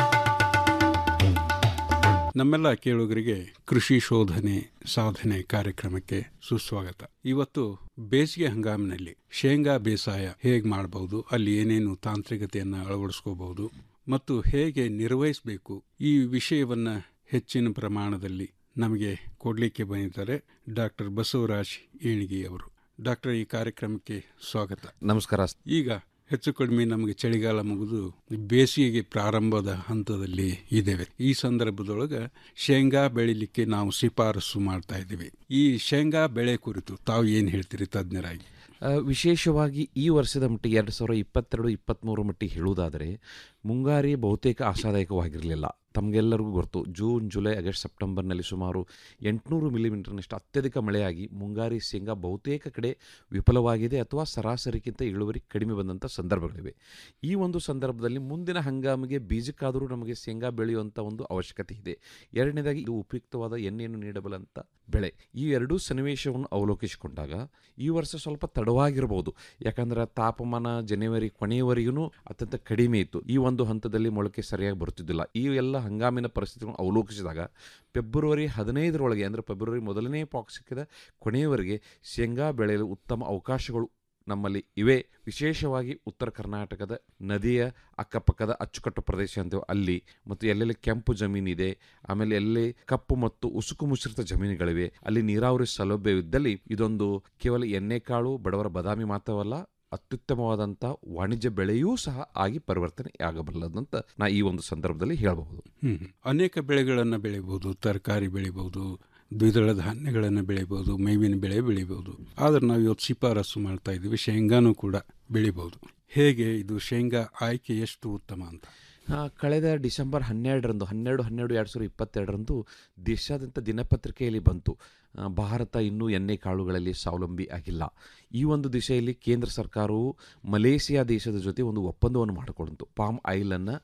ನಮ್ಮೆಲ್ಲ ಕೇಳುಗರಿಗೆ ಕೃಷಿ ಶೋಧನೆ ಸಾಧನೆ ಕಾರ್ಯಕ್ರಮಕ್ಕೆ ಸುಸ್ವಾಗತ ಇವತ್ತು ಬೇಸಿಗೆ ಹಂಗಾಮಿನಲ್ಲಿ ಶೇಂಗಾ ಬೇಸಾಯ ಹೇಗೆ ಮಾಡಬಹುದು ಅಲ್ಲಿ ಏನೇನು ತಾಂತ್ರಿಕತೆಯನ್ನು ಅಳವಡಿಸ್ಕೋಬಹುದು ಮತ್ತು ಹೇಗೆ ನಿರ್ವಹಿಸಬೇಕು ಈ ವಿಷಯವನ್ನ ಹೆಚ್ಚಿನ ಪ್ರಮಾಣದಲ್ಲಿ ನಮಗೆ ಕೊಡಲಿಕ್ಕೆ ಬಂದಿದ್ದಾರೆ ಡಾಕ್ಟರ್ ಬಸವರಾಜ್ ಏಣಿಗಿ ಅವರು ಡಾಕ್ಟರ್ ಈ ಕಾರ್ಯಕ್ರಮಕ್ಕೆ ಸ್ವಾಗತ ನಮಸ್ಕಾರ ಈಗ ಹೆಚ್ಚು ಕಡಿಮೆ ನಮಗೆ ಚಳಿಗಾಲ ಮುಗಿದು ಬೇಸಿಗೆಗೆ ಪ್ರಾರಂಭದ ಹಂತದಲ್ಲಿ ಇದ್ದೇವೆ ಈ ಸಂದರ್ಭದೊಳಗೆ ಶೇಂಗಾ ಬೆಳಿಲಿಕ್ಕೆ ನಾವು ಶಿಫಾರಸು ಮಾಡ್ತಾ ಇದ್ದೀವಿ ಈ ಶೇಂಗಾ ಬೆಳೆ ಕುರಿತು ತಾವು ಏನು ಹೇಳ್ತೀರಿ ತಜ್ಞರಾಗಿ ಆ, ವಿಶೇಷವಾಗಿ ಈ ವರ್ಷದ ಮಟ್ಟಿಗೆ ಎರಡು ಸಾವಿರದ ಇಪ್ಪತ್ತೆರಡು ಇಪ್ಪತ್ತ್ಮೂರು ಮಟ್ಟಿಗೆ ಹೇಳುವುದಾದರೆ ಮುಂಗಾರಿ ಬಹುತೇಕ ಆಶಾದಾಯಕವಾಗಿರಲಿಲ್ಲ ತಮಗೆಲ್ಲರಿಗೂ ಗೊತ್ತು ಜೂನ್ ಜುಲೈ ಆಗಸ್ಟ್ ಸೆಪ್ಟೆಂಬರ್ನಲ್ಲಿ ಸುಮಾರು ಎಂಟುನೂರು ಮಿಲಿಮೀಟರ್ನಷ್ಟು ಅತ್ಯಧಿಕ ಮಳೆಯಾಗಿ ಮುಂಗಾರಿ ಶೇಂಗಾ ಬಹುತೇಕ ಕಡೆ ವಿಫಲವಾಗಿದೆ ಅಥವಾ ಸರಾಸರಿಗಿಂತ ಇಳುವರಿ ಕಡಿಮೆ ಬಂದಂಥ ಸಂದರ್ಭಗಳಿವೆ ಈ ಒಂದು ಸಂದರ್ಭದಲ್ಲಿ ಮುಂದಿನ ಹಂಗಾಮಿಗೆ ಬೀಜಕ್ಕಾದರೂ ನಮಗೆ ಶೇಂಗಾ ಬೆಳೆಯುವಂಥ ಒಂದು ಅವಶ್ಯಕತೆ ಇದೆ ಎರಡನೇದಾಗಿ ಇದು ಉಪಯುಕ್ತವಾದ ಎಣ್ಣೆಯನ್ನು ನೀಡಬಲ್ಲಂಥ ಬೆಳೆ ಈ ಎರಡೂ ಸನ್ನಿವೇಶವನ್ನು ಅವಲೋಕಿಸಿಕೊಂಡಾಗ ಈ ವರ್ಷ ಸ್ವಲ್ಪ ತಡವಾಗಿರಬಹುದು ಯಾಕಂದ್ರೆ ತಾಪಮಾನ ಜನವರಿ ಕೊನೆಯವರೆಗೂ ಅತ್ಯಂತ ಕಡಿಮೆ ಇತ್ತು ಈ ಒಂದು ಹಂತದಲ್ಲಿ ಮೊಳಕೆ ಸರಿಯಾಗಿ ಬರುತ್ತಿದ್ದಿಲ್ಲ ಈ ಎಲ್ಲ ಹಂಗಾಮಿನ ಪರಿಸ್ಥಿತಿಗಳನ್ನು ಅವಲೋಕಿಸಿದಾಗ ಫೆಬ್ರವರಿ ಹದಿನೈದರೊಳಗೆ ಅಂದರೆ ಫೆಬ್ರವರಿ ಮೊದಲನೇ ಪಾಕ್ ಸಿಕ್ಕಿದ ಕೊನೆಯವರೆಗೆ ಶೇಂಗಾ ಬೆಳೆಯಲು ಉತ್ತಮ ಅವಕಾಶಗಳು ನಮ್ಮಲ್ಲಿ ಇವೆ ವಿಶೇಷವಾಗಿ ಉತ್ತರ ಕರ್ನಾಟಕದ ನದಿಯ ಅಕ್ಕಪಕ್ಕದ ಅಚ್ಚುಕಟ್ಟು ಪ್ರದೇಶ ಅಂತೇವೆ ಅಲ್ಲಿ ಮತ್ತು ಎಲ್ಲೆಲ್ಲಿ ಕೆಂಪು ಜಮೀನಿದೆ ಆಮೇಲೆ ಎಲ್ಲಿ ಕಪ್ಪು ಮತ್ತು ಉಸುಕು ಮುಸುರಿತ ಜಮೀನುಗಳಿವೆ ಅಲ್ಲಿ ನೀರಾವರಿ ಸೌಲಭ್ಯವಿದ್ದಲ್ಲಿ ಇದೊಂದು ಕೇವಲ ಎಣ್ಣೆಕಾಳು ಬಡವರ ಬದಾಮಿ ಮಾತ್ರವಲ್ಲ ಅತ್ಯುತ್ತಮವಾದಂಥ ವಾಣಿಜ್ಯ ಬೆಳೆಯೂ ಸಹ ಆಗಿ ಪರಿವರ್ತನೆ ಆಗಬಲ್ಲದಂತ ನಾ ಈ ಒಂದು ಸಂದರ್ಭದಲ್ಲಿ ಹೇಳಬಹುದು ಹ್ಮ್. ಅನೇಕ ಬೆಳೆಗಳನ್ನು ಬೆಳಿಬಹುದು ತರಕಾರಿ ಬೆಳಿಬಹುದು ದ್ವಿದಳ ಧಾನ್ಯಗಳನ್ನು ಬೆಳಿಬಹುದು ಮೇವಿನ ಬೆಳೆ ಬೆಳಿಬಹುದು ಆದ್ರೆ ನಾವು ಇವತ್ತು ಶಿಫಾರಸು ಮಾಡ್ತಾ ಇದ್ದೀವಿ ಶೇಂಗಾನೂ ಕೂಡ ಬೆಳಿಬಹುದು ಹೇಗೆ ಇದು ಶೇಂಗಾ ಆಯ್ಕೆ ಎಷ್ಟು ಉತ್ತಮ ಅಂತ ಆ, ಕಳೆದ ಡಿಸೆಂಬರ್ ಹನ್ನೆರಡರಂದು ಹನ್ನೆರಡು ಹನ್ನೆರಡು ಎರಡು ಸಾವಿರದ ಇಪ್ಪತ್ತೆರಡರಂದು ದೇಶಾದ್ಯಂತ ದಿನಪತ್ರಿಕೆಯಲ್ಲಿ ಬಂತು ಆ, ಭಾರತ ಇನ್ನೂ ಎಣ್ಣೆ ಕಾಳುಗಳಲ್ಲಿ ಸ್ವಾವಲಂಬಿ ಆಗಿಲ್ಲ ಈ ಒಂದು ದಿಶೆಯಲ್ಲಿ ಕೇಂದ್ರ ಸರ್ಕಾರವು ಮಲೇಷಿಯಾ ದೇಶದ ಜೊತೆ ಒಂದು ಒಪ್ಪಂದವನ್ನು ಮಾಡಿಕೊಂಡಿತು ಪಾಮ್ ಆಯಿಲನ್ನು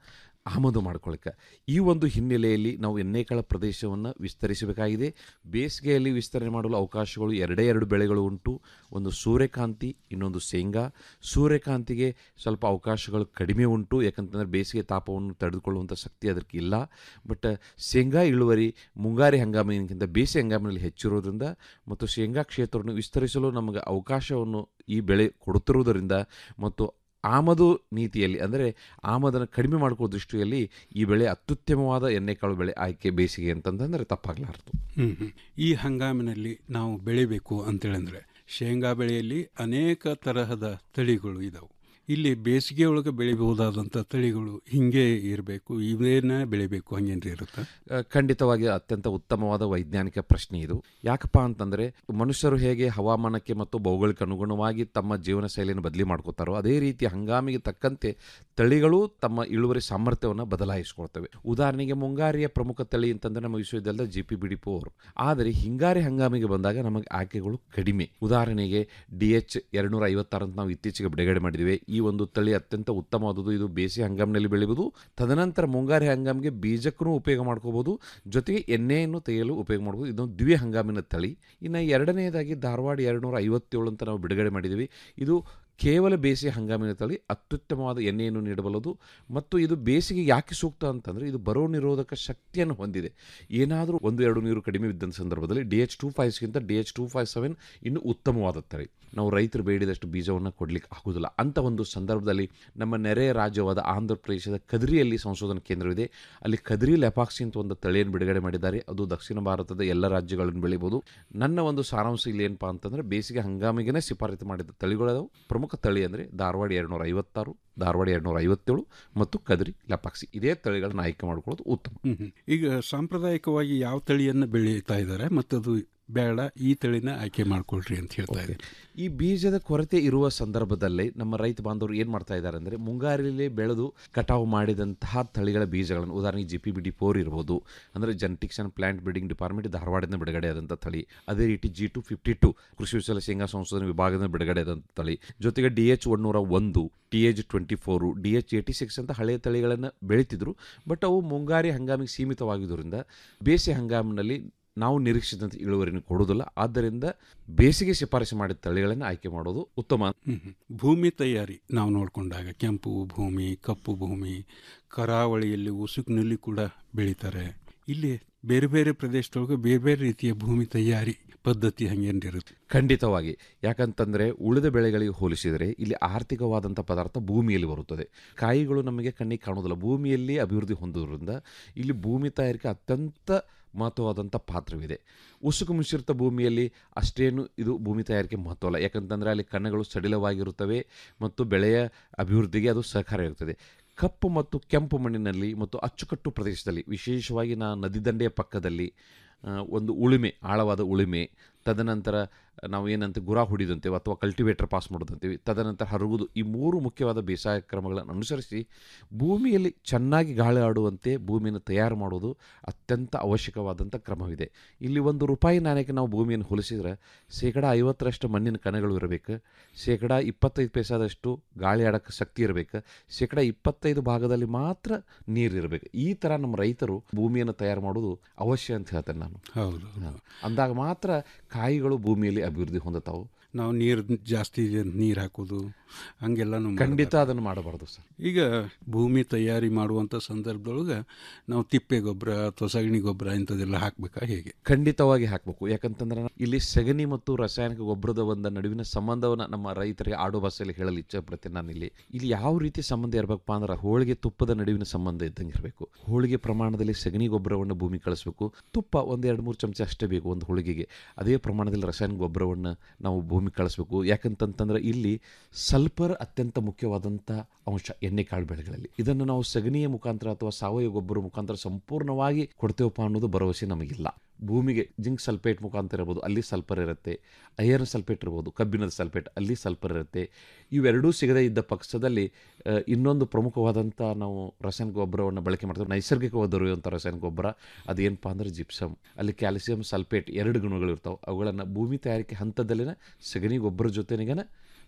ಆಮದು ಮಾಡ್ಕೊಳ್ಳಿಕ್ಕೆ ಈ ಒಂದು ಹಿನ್ನೆಲೆಯಲ್ಲಿ ನಾವು ಎಣ್ಣೆಕಾಳ ಪ್ರದೇಶವನ್ನು ವಿಸ್ತರಿಸಬೇಕಾಗಿದೆ ಬೇಸಿಗೆಯಲ್ಲಿ ವಿಸ್ತರಣೆ ಮಾಡಲು ಅವಕಾಶಗಳು ಎರಡೇ ಎರಡು ಬೆಳೆಗಳು ಉಂಟು ಒಂದು ಸೂರ್ಯಕಾಂತಿ ಇನ್ನೊಂದು ಶೇಂಗಾ ಸೂರ್ಯಕಾಂತಿಗೆ ಸ್ವಲ್ಪ ಅವಕಾಶಗಳು ಕಡಿಮೆ ಉಂಟು ಯಾಕಂತಂದರೆ ಬೇಸಿಗೆ ತಾಪವನ್ನು ತಡೆದುಕೊಳ್ಳುವಂಥ ಶಕ್ತಿ ಅದಕ್ಕೆ ಇಲ್ಲ ಬಟ್ ಶೇಂಗಾ ಇಳುವರಿ ಮುಂಗಾರಿ ಹಂಗಾಮಿನಕ್ಕಿಂತ ಬೇಸಿಗೆ ಹಂಗಾಮಿನಲ್ಲಿ ಹೆಚ್ಚಿರೋದ್ರಿಂದ ಮತ್ತು ಶೇಂಗಾ ಕ್ಷೇತ್ರವನ್ನು ವಿಸ್ತರಿಸಲು ನಮಗೆ ಅವಕಾಶವನ್ನು ಈ ಬೆಳೆ ಕೊಡುತ್ತಿರುವುದರಿಂದ ಮತ್ತು ಆಮದು ನೀತಿಯಲ್ಲಿ ಅಂದರೆ ಆಮದನ್ನು ಕಡಿಮೆ ಮಾಡಿಕೊಳ್ಳೋ ದೃಷ್ಟಿಯಲ್ಲಿ ಈ ಬೆಳೆ ಅತ್ಯುತ್ತಮವಾದ ಎಣ್ಣೆಕಾಳು ಬೆಳೆ ಆಯ್ಕೆ ಬೇಸಿಗೆ ಅಂತಂದರೆ ತಪ್ಪಾಗಲಾರದು ಹ್ಮ್ ಹ್ಮ್. ಈ ಹಂಗಾಮಿನಲ್ಲಿ ನಾವು ಬೆಳಿಬೇಕು ಅಂತೇಳಂದ್ರೆ ಶೇಂಗಾ ಬೆಳೆಯಲ್ಲಿ ಅನೇಕ ತರಹದ ತಳಿಗಳು ಇದಾವೆ ಇಲ್ಲಿ ಬೇಸಿಗೆ ಒಳಗೆ ಬೆಳಿಬಹುದಾದಂಥ ತಳಿಗಳು ಹಿಂಗೆ ಇರಬೇಕು ಇವೇನ ಬೆಳಿಬೇಕು ಹಂಗೇನ್ರಿ ಇರುತ್ತೆ ಆ, ಖಂಡಿತವಾಗಿ ಅತ್ಯಂತ ಉತ್ತಮವಾದ ವೈಜ್ಞಾನಿಕ ಪ್ರಶ್ನೆ ಇದು ಯಾಕಪ್ಪ ಅಂತಂದರೆ ಮನುಷ್ಯರು ಹೇಗೆ ಹವಾಮಾನಕ್ಕೆ ಮತ್ತು ಭೌಗೋಳಿಕ ಅನುಗುಣವಾಗಿ ತಮ್ಮ ಜೀವನ ಶೈಲಿಯನ್ನು ಬದಲಿ ಮಾಡ್ಕೋತಾರೋ ಅದೇ ರೀತಿ ಹಂಗಾಮಿಗೆ ತಕ್ಕಂತೆ ತಳಿಗಳು ತಮ್ಮ ಇಳುವರಿ ಸಾಮರ್ಥ್ಯವನ್ನು ಬದಲಾಯಿಸ್ಕೊಳ್ತವೆ ಉದಾಹರಣೆಗೆ ಮುಂಗಾರಿಯ ಪ್ರಮುಖ ತಳಿ ಅಂತಂದರೆ ನಮ್ಮ ವಿಶ್ವವಿದ್ಯಾಲಯದ G P B D four ಆದರೆ ಹಿಂಗಾರಿ ಹಂಗಾಮಿಗೆ ಬಂದಾಗ ನಮಗೆ ಆಯ್ಕೆಗಳು ಕಡಿಮೆ ಉದಾಹರಣೆಗೆ ಡಿ ಎಚ್ ಎರಡುನೂರ ಐವತ್ತಾರು ಅಂತ ನಾವು ಇತ್ತೀಚೆಗೆ ಬಿಡುಗಡೆ ಮಾಡಿದ್ದೇವೆ ಈ ಒಂದು ತಳಿ ಅತ್ಯಂತ ಉತ್ತಮವಾದದ್ದು ಇದು ಬೇಸಿಗೆ ಹಂಗಾಮಿನಲ್ಲಿ ಬೆಳೆಯುವುದು ತದನಂತರ ಮುಂಗಾರಿ ಹಂಗಾಮಿಗೆ ಬೀಜಕ್ಕೂ ಉಪಯೋಗ ಮಾಡ್ಕೋಬಹುದು ಜೊತೆಗೆ ಎಣ್ಣೆಯನ್ನು ತೆಗೆಯಲು ಉಪಯೋಗ ಮಾಡ್ಬೋದು ಇದೊಂದು ದ್ವಿ ಹಂಗಾಮಿನ ತಳಿ ಇನ್ನು ಎರಡನೆಯದಾಗಿ ಧಾರವಾಡ ಎರಡುನೂರ ಐವತ್ತೇಳು ಅಂತ ನಾವು ಬಿಡುಗಡೆ ಮಾಡಿದ್ದೀವಿ ಇದು ಕೇವಲ ಬೇಸಿಗೆ ಹಂಗಾಮಿನ ತಳಿ ಅತ್ಯುತ್ತಮವಾದ ಎಣ್ಣೆಯನ್ನು ನೀಡಬಲ್ಲದು ಮತ್ತು ಇದು ಬೇಸಿಗೆ ಯಾಕೆ ಸೂಕ್ತ ಅಂತಂದರೆ ಇದು ಬರೋ ನಿರೋಧಕ ಶಕ್ತಿಯನ್ನು ಹೊಂದಿದೆ ಏನಾದರೂ ಒಂದು ಎರಡು ನೀರು ಕಡಿಮೆ ಬಿದ್ದಂಥ ಸಂದರ್ಭದಲ್ಲಿ ಡಿ ಎಚ್ ಟೂ ಫೈವ್ಸ್ಗಿಂತ D H two five seven ಇನ್ನೂ ಉತ್ತಮವಾದ ತಳಿ ನಾವು ರೈತರು ಬೇಡಿದಷ್ಟು ಬೀಜವನ್ನು ಕೊಡಲಿಕ್ಕೆ ಆಗೋದಿಲ್ಲ ಅಂಥ ಒಂದು ಸಂದರ್ಭದಲ್ಲಿ ನಮ್ಮ ನೆರೆಯ ರಾಜ್ಯವಾದ ಆಂಧ್ರ ಪ್ರದೇಶದ ಕದ್ರಿಯಲ್ಲಿ ಸಂಶೋಧನಾ ಕೇಂದ್ರವಿದೆ ಅಲ್ಲಿ ಕದ್ರಿ ಲೆಪಾಕ್ಸಿ ಅಂತ ಒಂದು ತಳಿಯನ್ನು ಬಿಡುಗಡೆ ಮಾಡಿದ್ದಾರೆ ಅದು ದಕ್ಷಿಣ ಭಾರತದ ಎಲ್ಲ ರಾಜ್ಯಗಳನ್ನು ಬೆಳಿಬೋದು ನನ್ನ ಒಂದು ಸಾರಾಂಶ ಇಲ್ಲಿ ಏನಪ್ಪಾ ಅಂತಂದರೆ ಬೇಸಿಗೆ ಹಂಗಾಮಿಗೆ ಶಿಫಾರಸು ಮಾಡಿದ ತಳಿಗಳದಾವು ಪ್ರಮುಖ ತಳಿ ಅಂದರೆ ಧಾರವಾಡ ಎರಡುನೂರ ಐವತ್ತಾರು ಧಾರವಾಡ ಎರಡುನೂರ ಐವತ್ತೇಳು ಮತ್ತು ಕದ್ರಿ ಲಪಾಕ್ಸಿ ಇದೇ ತಳಿಗಳನ್ನ ಆಯ್ಕೆ ಮಾಡ್ಕೊಳ್ಳೋದು ಉತ್ತಮ ಹ್ಮ್ ಹ್ಮ್. ಈಗ ಸಾಂಪ್ರದಾಯಿಕವಾಗಿ ಯಾವ ತಳಿಯನ್ನು ಬೆಳೀತಾ ಇದ್ದಾರೆ ಮತ್ತು ಅದು ಬೇಡ ಈ ತಳಿನ ಆಯ್ಕೆ ಮಾಡ್ಕೊಳ್ರಿ ಅಂತ ಹೇಳ್ತಾ ಇದ್ದಾರೆ ಈ ಬೀಜದ ಕೊರತೆ ಇರುವ ಸಂದರ್ಭದಲ್ಲಿ ನಮ್ಮ ರೈತ ಬಾಂಧವರು ಏನು ಮಾಡ್ತಾ ಇದ್ದಾರೆ ಅಂದರೆ ಮುಂಗಾರಿಲೇ ಬೆಳೆದು ಕಟಾವು ಮಾಡಿದಂತಹ ತಳಿಗಳ ಬೀಜಗಳನ್ನು ಉದಾಹರಣೆಗೆ G P B D four ಇರ್ಬೋದು ಅಂದರೆ genetics and plant breeding department ಧಾರವಾಡದಿಂದ ಬಿಡುಗಡೆ ಆದಂಥ ತಳಿ ಅದೇ ರೀತಿ ಜಿ ಟು ಫಿಫ್ಟಿ ಟು ಕೃಷಿ ವಿಶ್ವವಿದ್ಯಾಲಯ ಶೇಂಗಾ ಸಂಶೋಧನಾ ವಿಭಾಗದಿಂದ ಬಿಡುಗಡೆ ಆದಂಥ ತಳಿ ಜೊತೆಗೆ ಡಿ ಎಚ್ ಒನ್ನೂರ ಒಂದು T H twenty four D H eighty six ಅಂತ ಹಳೆಯ ತಳಿಗಳನ್ನು ಬೆಳೀತಿದ್ರು ಬಟ್ ಅವು ಮುಂಗಾರಿ ಹಂಗಾಮಿಗೆ ಸೀಮಿತವಾಗಿದ್ದರಿಂದ ಬೇಸಿಗೆ ಹಂಗಾಮಿನಲ್ಲಿ ನಾವು ನಿರೀಕ್ಷಿಸಿದಂಥ ಇಳುವರಿನ ಕೊಡೋದಿಲ್ಲ ಆದ್ದರಿಂದ ಬೇಸಿಗೆ ಶಿಫಾರಸು ಮಾಡಿದ ತಳಿಗಳನ್ನು ಆಯ್ಕೆ ಮಾಡೋದು ಉತ್ತಮ ಹ್ಮ್ ಹ್ಮ್. ಭೂಮಿ ತಯಾರಿ ನಾವು ನೋಡಿಕೊಂಡಾಗ ಕೆಂಪು ಭೂಮಿ ಕಪ್ಪು ಭೂಮಿ ಕರಾವಳಿಯಲ್ಲಿ ಉಸುಕಿನಲ್ಲಿ ಕೂಡ ಬೆಳೀತಾರೆ ಇಲ್ಲಿ ಬೇರೆ ಬೇರೆ ಪ್ರದೇಶದೊಳಗೆ ಬೇರೆ ಬೇರೆ ರೀತಿಯ ಭೂಮಿ ತಯಾರಿ ಪದ್ಧತಿ ಹಂಗೇನಿರುತ್ತೆ ಖಂಡಿತವಾಗಿ ಯಾಕಂತಂದರೆ ಉಳಿದ ಬೆಳೆಗಳಿಗೆ ಹೋಲಿಸಿದರೆ ಇಲ್ಲಿ ಆರ್ಥಿಕವಾದಂಥ ಪದಾರ್ಥ ಭೂಮಿಯಲ್ಲಿ ಬರುತ್ತದೆ ಕಾಯಿಗಳು ನಮಗೆ ಕಣ್ಣಿಗೆ ಕಾಣೋದಿಲ್ಲ ಭೂಮಿಯಲ್ಲಿ ಅಭಿವೃದ್ಧಿ ಹೊಂದೋದ್ರಿಂದ ಇಲ್ಲಿ ಭೂಮಿ ತಯಾರಿಕೆ ಅತ್ಯಂತ ಮಹತ್ವವಾದಂಥ ಪಾತ್ರವಿದೆ ಉಸುಕು ಮಿಶ್ರಿತ ಭೂಮಿಯಲ್ಲಿ ಅಷ್ಟೇನು ಇದು ಭೂಮಿ ತಯಾರಿಕೆ ಮಹತ್ವಲ್ಲ ಯಾಕಂತಂದರೆ ಅಲ್ಲಿ ಕಣ್ಣಗಳು ಸಡಿಲವಾಗಿರುತ್ತವೆ ಮತ್ತು ಬೆಳೆಯ ಅಭಿವೃದ್ಧಿಗೆ ಅದು ಸಹಕಾರಿಯಾಗುತ್ತದೆ ಕಪ್ಪು ಮತ್ತು ಕೆಂಪು ಮಣ್ಣಿನಲ್ಲಿ ಮತ್ತು ಅಚ್ಚುಕಟ್ಟು ಪ್ರದೇಶದಲ್ಲಿ ವಿಶೇಷವಾಗಿ ನಾ ನದಿ ದಂಡೆಯ ಪಕ್ಕದಲ್ಲಿ ಆ, ಒಂದು ಉಳುಮೆ ಆಳವಾದ ಉಳುಮೆ ತದನಂತರ ನಾವು ಏನಂತ ಗುರ ಹೊಡಿದಂತೇವೆ ಅಥವಾ ಕಲ್ಟಿವೇಟರ್ ಪಾಸ್ ಮಾಡೋದಂತೇವೆ ತದನಂತರ ಹರಗುವುದು ಈ ಮೂರು ಮುಖ್ಯವಾದ ಬೇಸಾಯ ಕ್ರಮಗಳನ್ನು ಅನುಸರಿಸಿ ಭೂಮಿಯಲ್ಲಿ ಚೆನ್ನಾಗಿ ಗಾಳಿ ಆಡುವಂತೆ ಭೂಮಿಯನ್ನು ತಯಾರು ಮಾಡೋದು ಅತ್ಯಂತ ಅವಶ್ಯಕವಾದಂಥ ಕ್ರಮವಿದೆ ಇಲ್ಲಿ ಒಂದು ರೂಪಾಯಿ ನಾಣ್ಯಕ್ಕೆ ನಾವು ಭೂಮಿಯನ್ನು ಹೋಲಿಸಿದರೆ ಶೇಕಡ ಐವತ್ತರಷ್ಟು ಮಣ್ಣಿನ ಕಣಗಳು ಇರಬೇಕು ಶೇಕಡ ಇಪ್ಪತ್ತೈದು ಪೈಸಾದಷ್ಟು ಗಾಳಿ ಆಡೋಕ್ಕೆ ಶಕ್ತಿ ಇರಬೇಕು ಶೇಕಡ ಇಪ್ಪತ್ತೈದು ಭಾಗದಲ್ಲಿ ಮಾತ್ರ ನೀರು ಇರಬೇಕು ಈ ಥರ ನಮ್ಮ ರೈತರು ಭೂಮಿಯನ್ನು ತಯಾರು ಮಾಡೋದು ಅವಶ್ಯ ಅಂತ ಹೇಳ್ತೇನೆ ನಾನು ಹೌದು ಅಂದಾಗ ಮಾತ್ರ ಕಾಯಿಗಳು ಭೂಮಿಯಲ್ಲಿ ಅಭಿವೃದ್ಧಿ ಹೊಂದುತ್ತಾವು ನಾವು ನೀರು ಜಾಸ್ತಿ ನೀರು ಹಾಕೋದು ಹಂಗೆಲ್ಲನೂ ಖಂಡಿತ ಅದನ್ನು ಮಾಡಬಾರ್ದು ಸರ್ ಈಗ ಭೂಮಿ ತಯಾರಿ ಮಾಡುವಂಥ ಸಂದರ್ಭದೊಳಗೆ ನಾವು ತಿಪ್ಪೆ ಗೊಬ್ಬರ ಅಥವಾ ಸಗಣಿ ಗೊಬ್ಬರ ಇಂಥದ್ದೆಲ್ಲ ಹಾಕ್ಬೇಕಾ ಹೇಗೆ ಖಂಡಿತವಾಗಿ ಹಾಕಬೇಕು ಯಾಕಂತಂದ್ರೆ ಇಲ್ಲಿ ಸಗಣಿ ಮತ್ತು ರಾಸಾಯನಿಕ ಗೊಬ್ಬರದ ಒಂದು ನಡುವಿನ ಸಂಬಂಧವನ್ನು ನಮ್ಮ ರೈತರಿಗೆ ಆಡೋ ಭಾಷೆಯಲ್ಲಿ ಹೇಳಲು ಇಚ್ಛೆ ಪಡ್ತೇನೆ ನಾನು ಇಲ್ಲಿ ಇಲ್ಲಿ ಯಾವ ರೀತಿ ಸಂಬಂಧ ಇರಬೇಕಪ್ಪ ಅಂದ್ರೆ ಹೋಳಿಗೆ ತುಪ್ಪದ ನಡುವಿನ ಸಂಬಂಧ ಇದ್ದಂಗೆ ಇರಬೇಕು ಹೋಳಿಗೆ ಪ್ರಮಾಣದಲ್ಲಿ ಸಗಣಿ ಗೊಬ್ಬರವನ್ನು ಭೂಮಿ ಕಳಿಸ್ಬೇಕು ತುಪ್ಪ ಒಂದು ಎರಡು ಮೂರು ಚಮಚ ಅಷ್ಟೇ ಬೇಕು ಒಂದು ಹೋಳಿಗೆಗೆ ಅದೇ ಪ್ರಮಾಣದಲ್ಲಿ ರಾಸಾಯನಿಕ ಗೊಬ್ಬರವನ್ನು ನಾವು ಭೂಮಿ ಕಳಿಸ್ಬೇಕು ಯಾಕಂತಂತಂದ್ರೆ ಇಲ್ಲಿ ಸಲ್ಫರ್ ಅತ್ಯಂತ ಮುಖ್ಯವಾದಂಥ ಅಂಶ ಎಣ್ಣೆ ಕಾಳು ಬೆಳೆಗಳಲ್ಲಿ ಇದನ್ನು ನಾವು ಸಗಣಿಯ ಮುಖಾಂತರ ಅಥವಾ ಸಾವಯವ ಗೊಬ್ಬರ ಮುಖಾಂತರ ಸಂಪೂರ್ಣವಾಗಿ ಕೊಡ್ತೇವಪ್ಪ ಅನ್ನೋದು ಭರವಸೆ ನಮಗಿಲ್ಲ ಭೂಮಿಗೆ ಜಿಂಕ್ ಸಲ್ಫೇಟ್ ಮುಖಾಂತರ ಇರ್ಬೋದು ಅಲ್ಲಿ ಸಲ್ಫರ್ ಇರುತ್ತೆ ಐರನ್ ಸಲ್ಫೇಟ್ ಇರ್ಬೋದು ಕಬ್ಬಿಣದ ಸಲ್ಫೇಟ್ ಅಲ್ಲಿ ಸಲ್ಫರ್ ಇರುತ್ತೆ ಇವೆರಡೂ ಸಿಗದೇ ಇದ್ದ ಪಕ್ಷದಲ್ಲಿ ಆ, ಇನ್ನೊಂದು ಪ್ರಮುಖವಾದಂಥ ನಾವು ರಾಸಾಯನಿಕ ಗೊಬ್ಬರವನ್ನು ಬಳಕೆ ಮಾಡ್ತೇವೆ ನೈಸರ್ಗಿಕವಾಗಿ ದೊರೆಯುವಂಥ ರಾಸಾಯನಿಕ ಗೊಬ್ಬರ ಅದೇನಪ್ಪ ಅಂದ್ರೆ ಜಿಪ್ಸಮ್ ಅಲ್ಲಿ ಕ್ಯಾಲ್ಸಿಯಂ ಸಲ್ಫೇಟ್ ಎರಡು ಗುಣಗಳು ಇರ್ತಾವೆ ಅವುಗಳನ್ನು ಭೂಮಿ ತಯಾರಿಕೆ ಹಂತದಲ್ಲಿನ ಸಗಣಿ ಗೊಬ್ಬರ ಜೊತೆನಿಗನ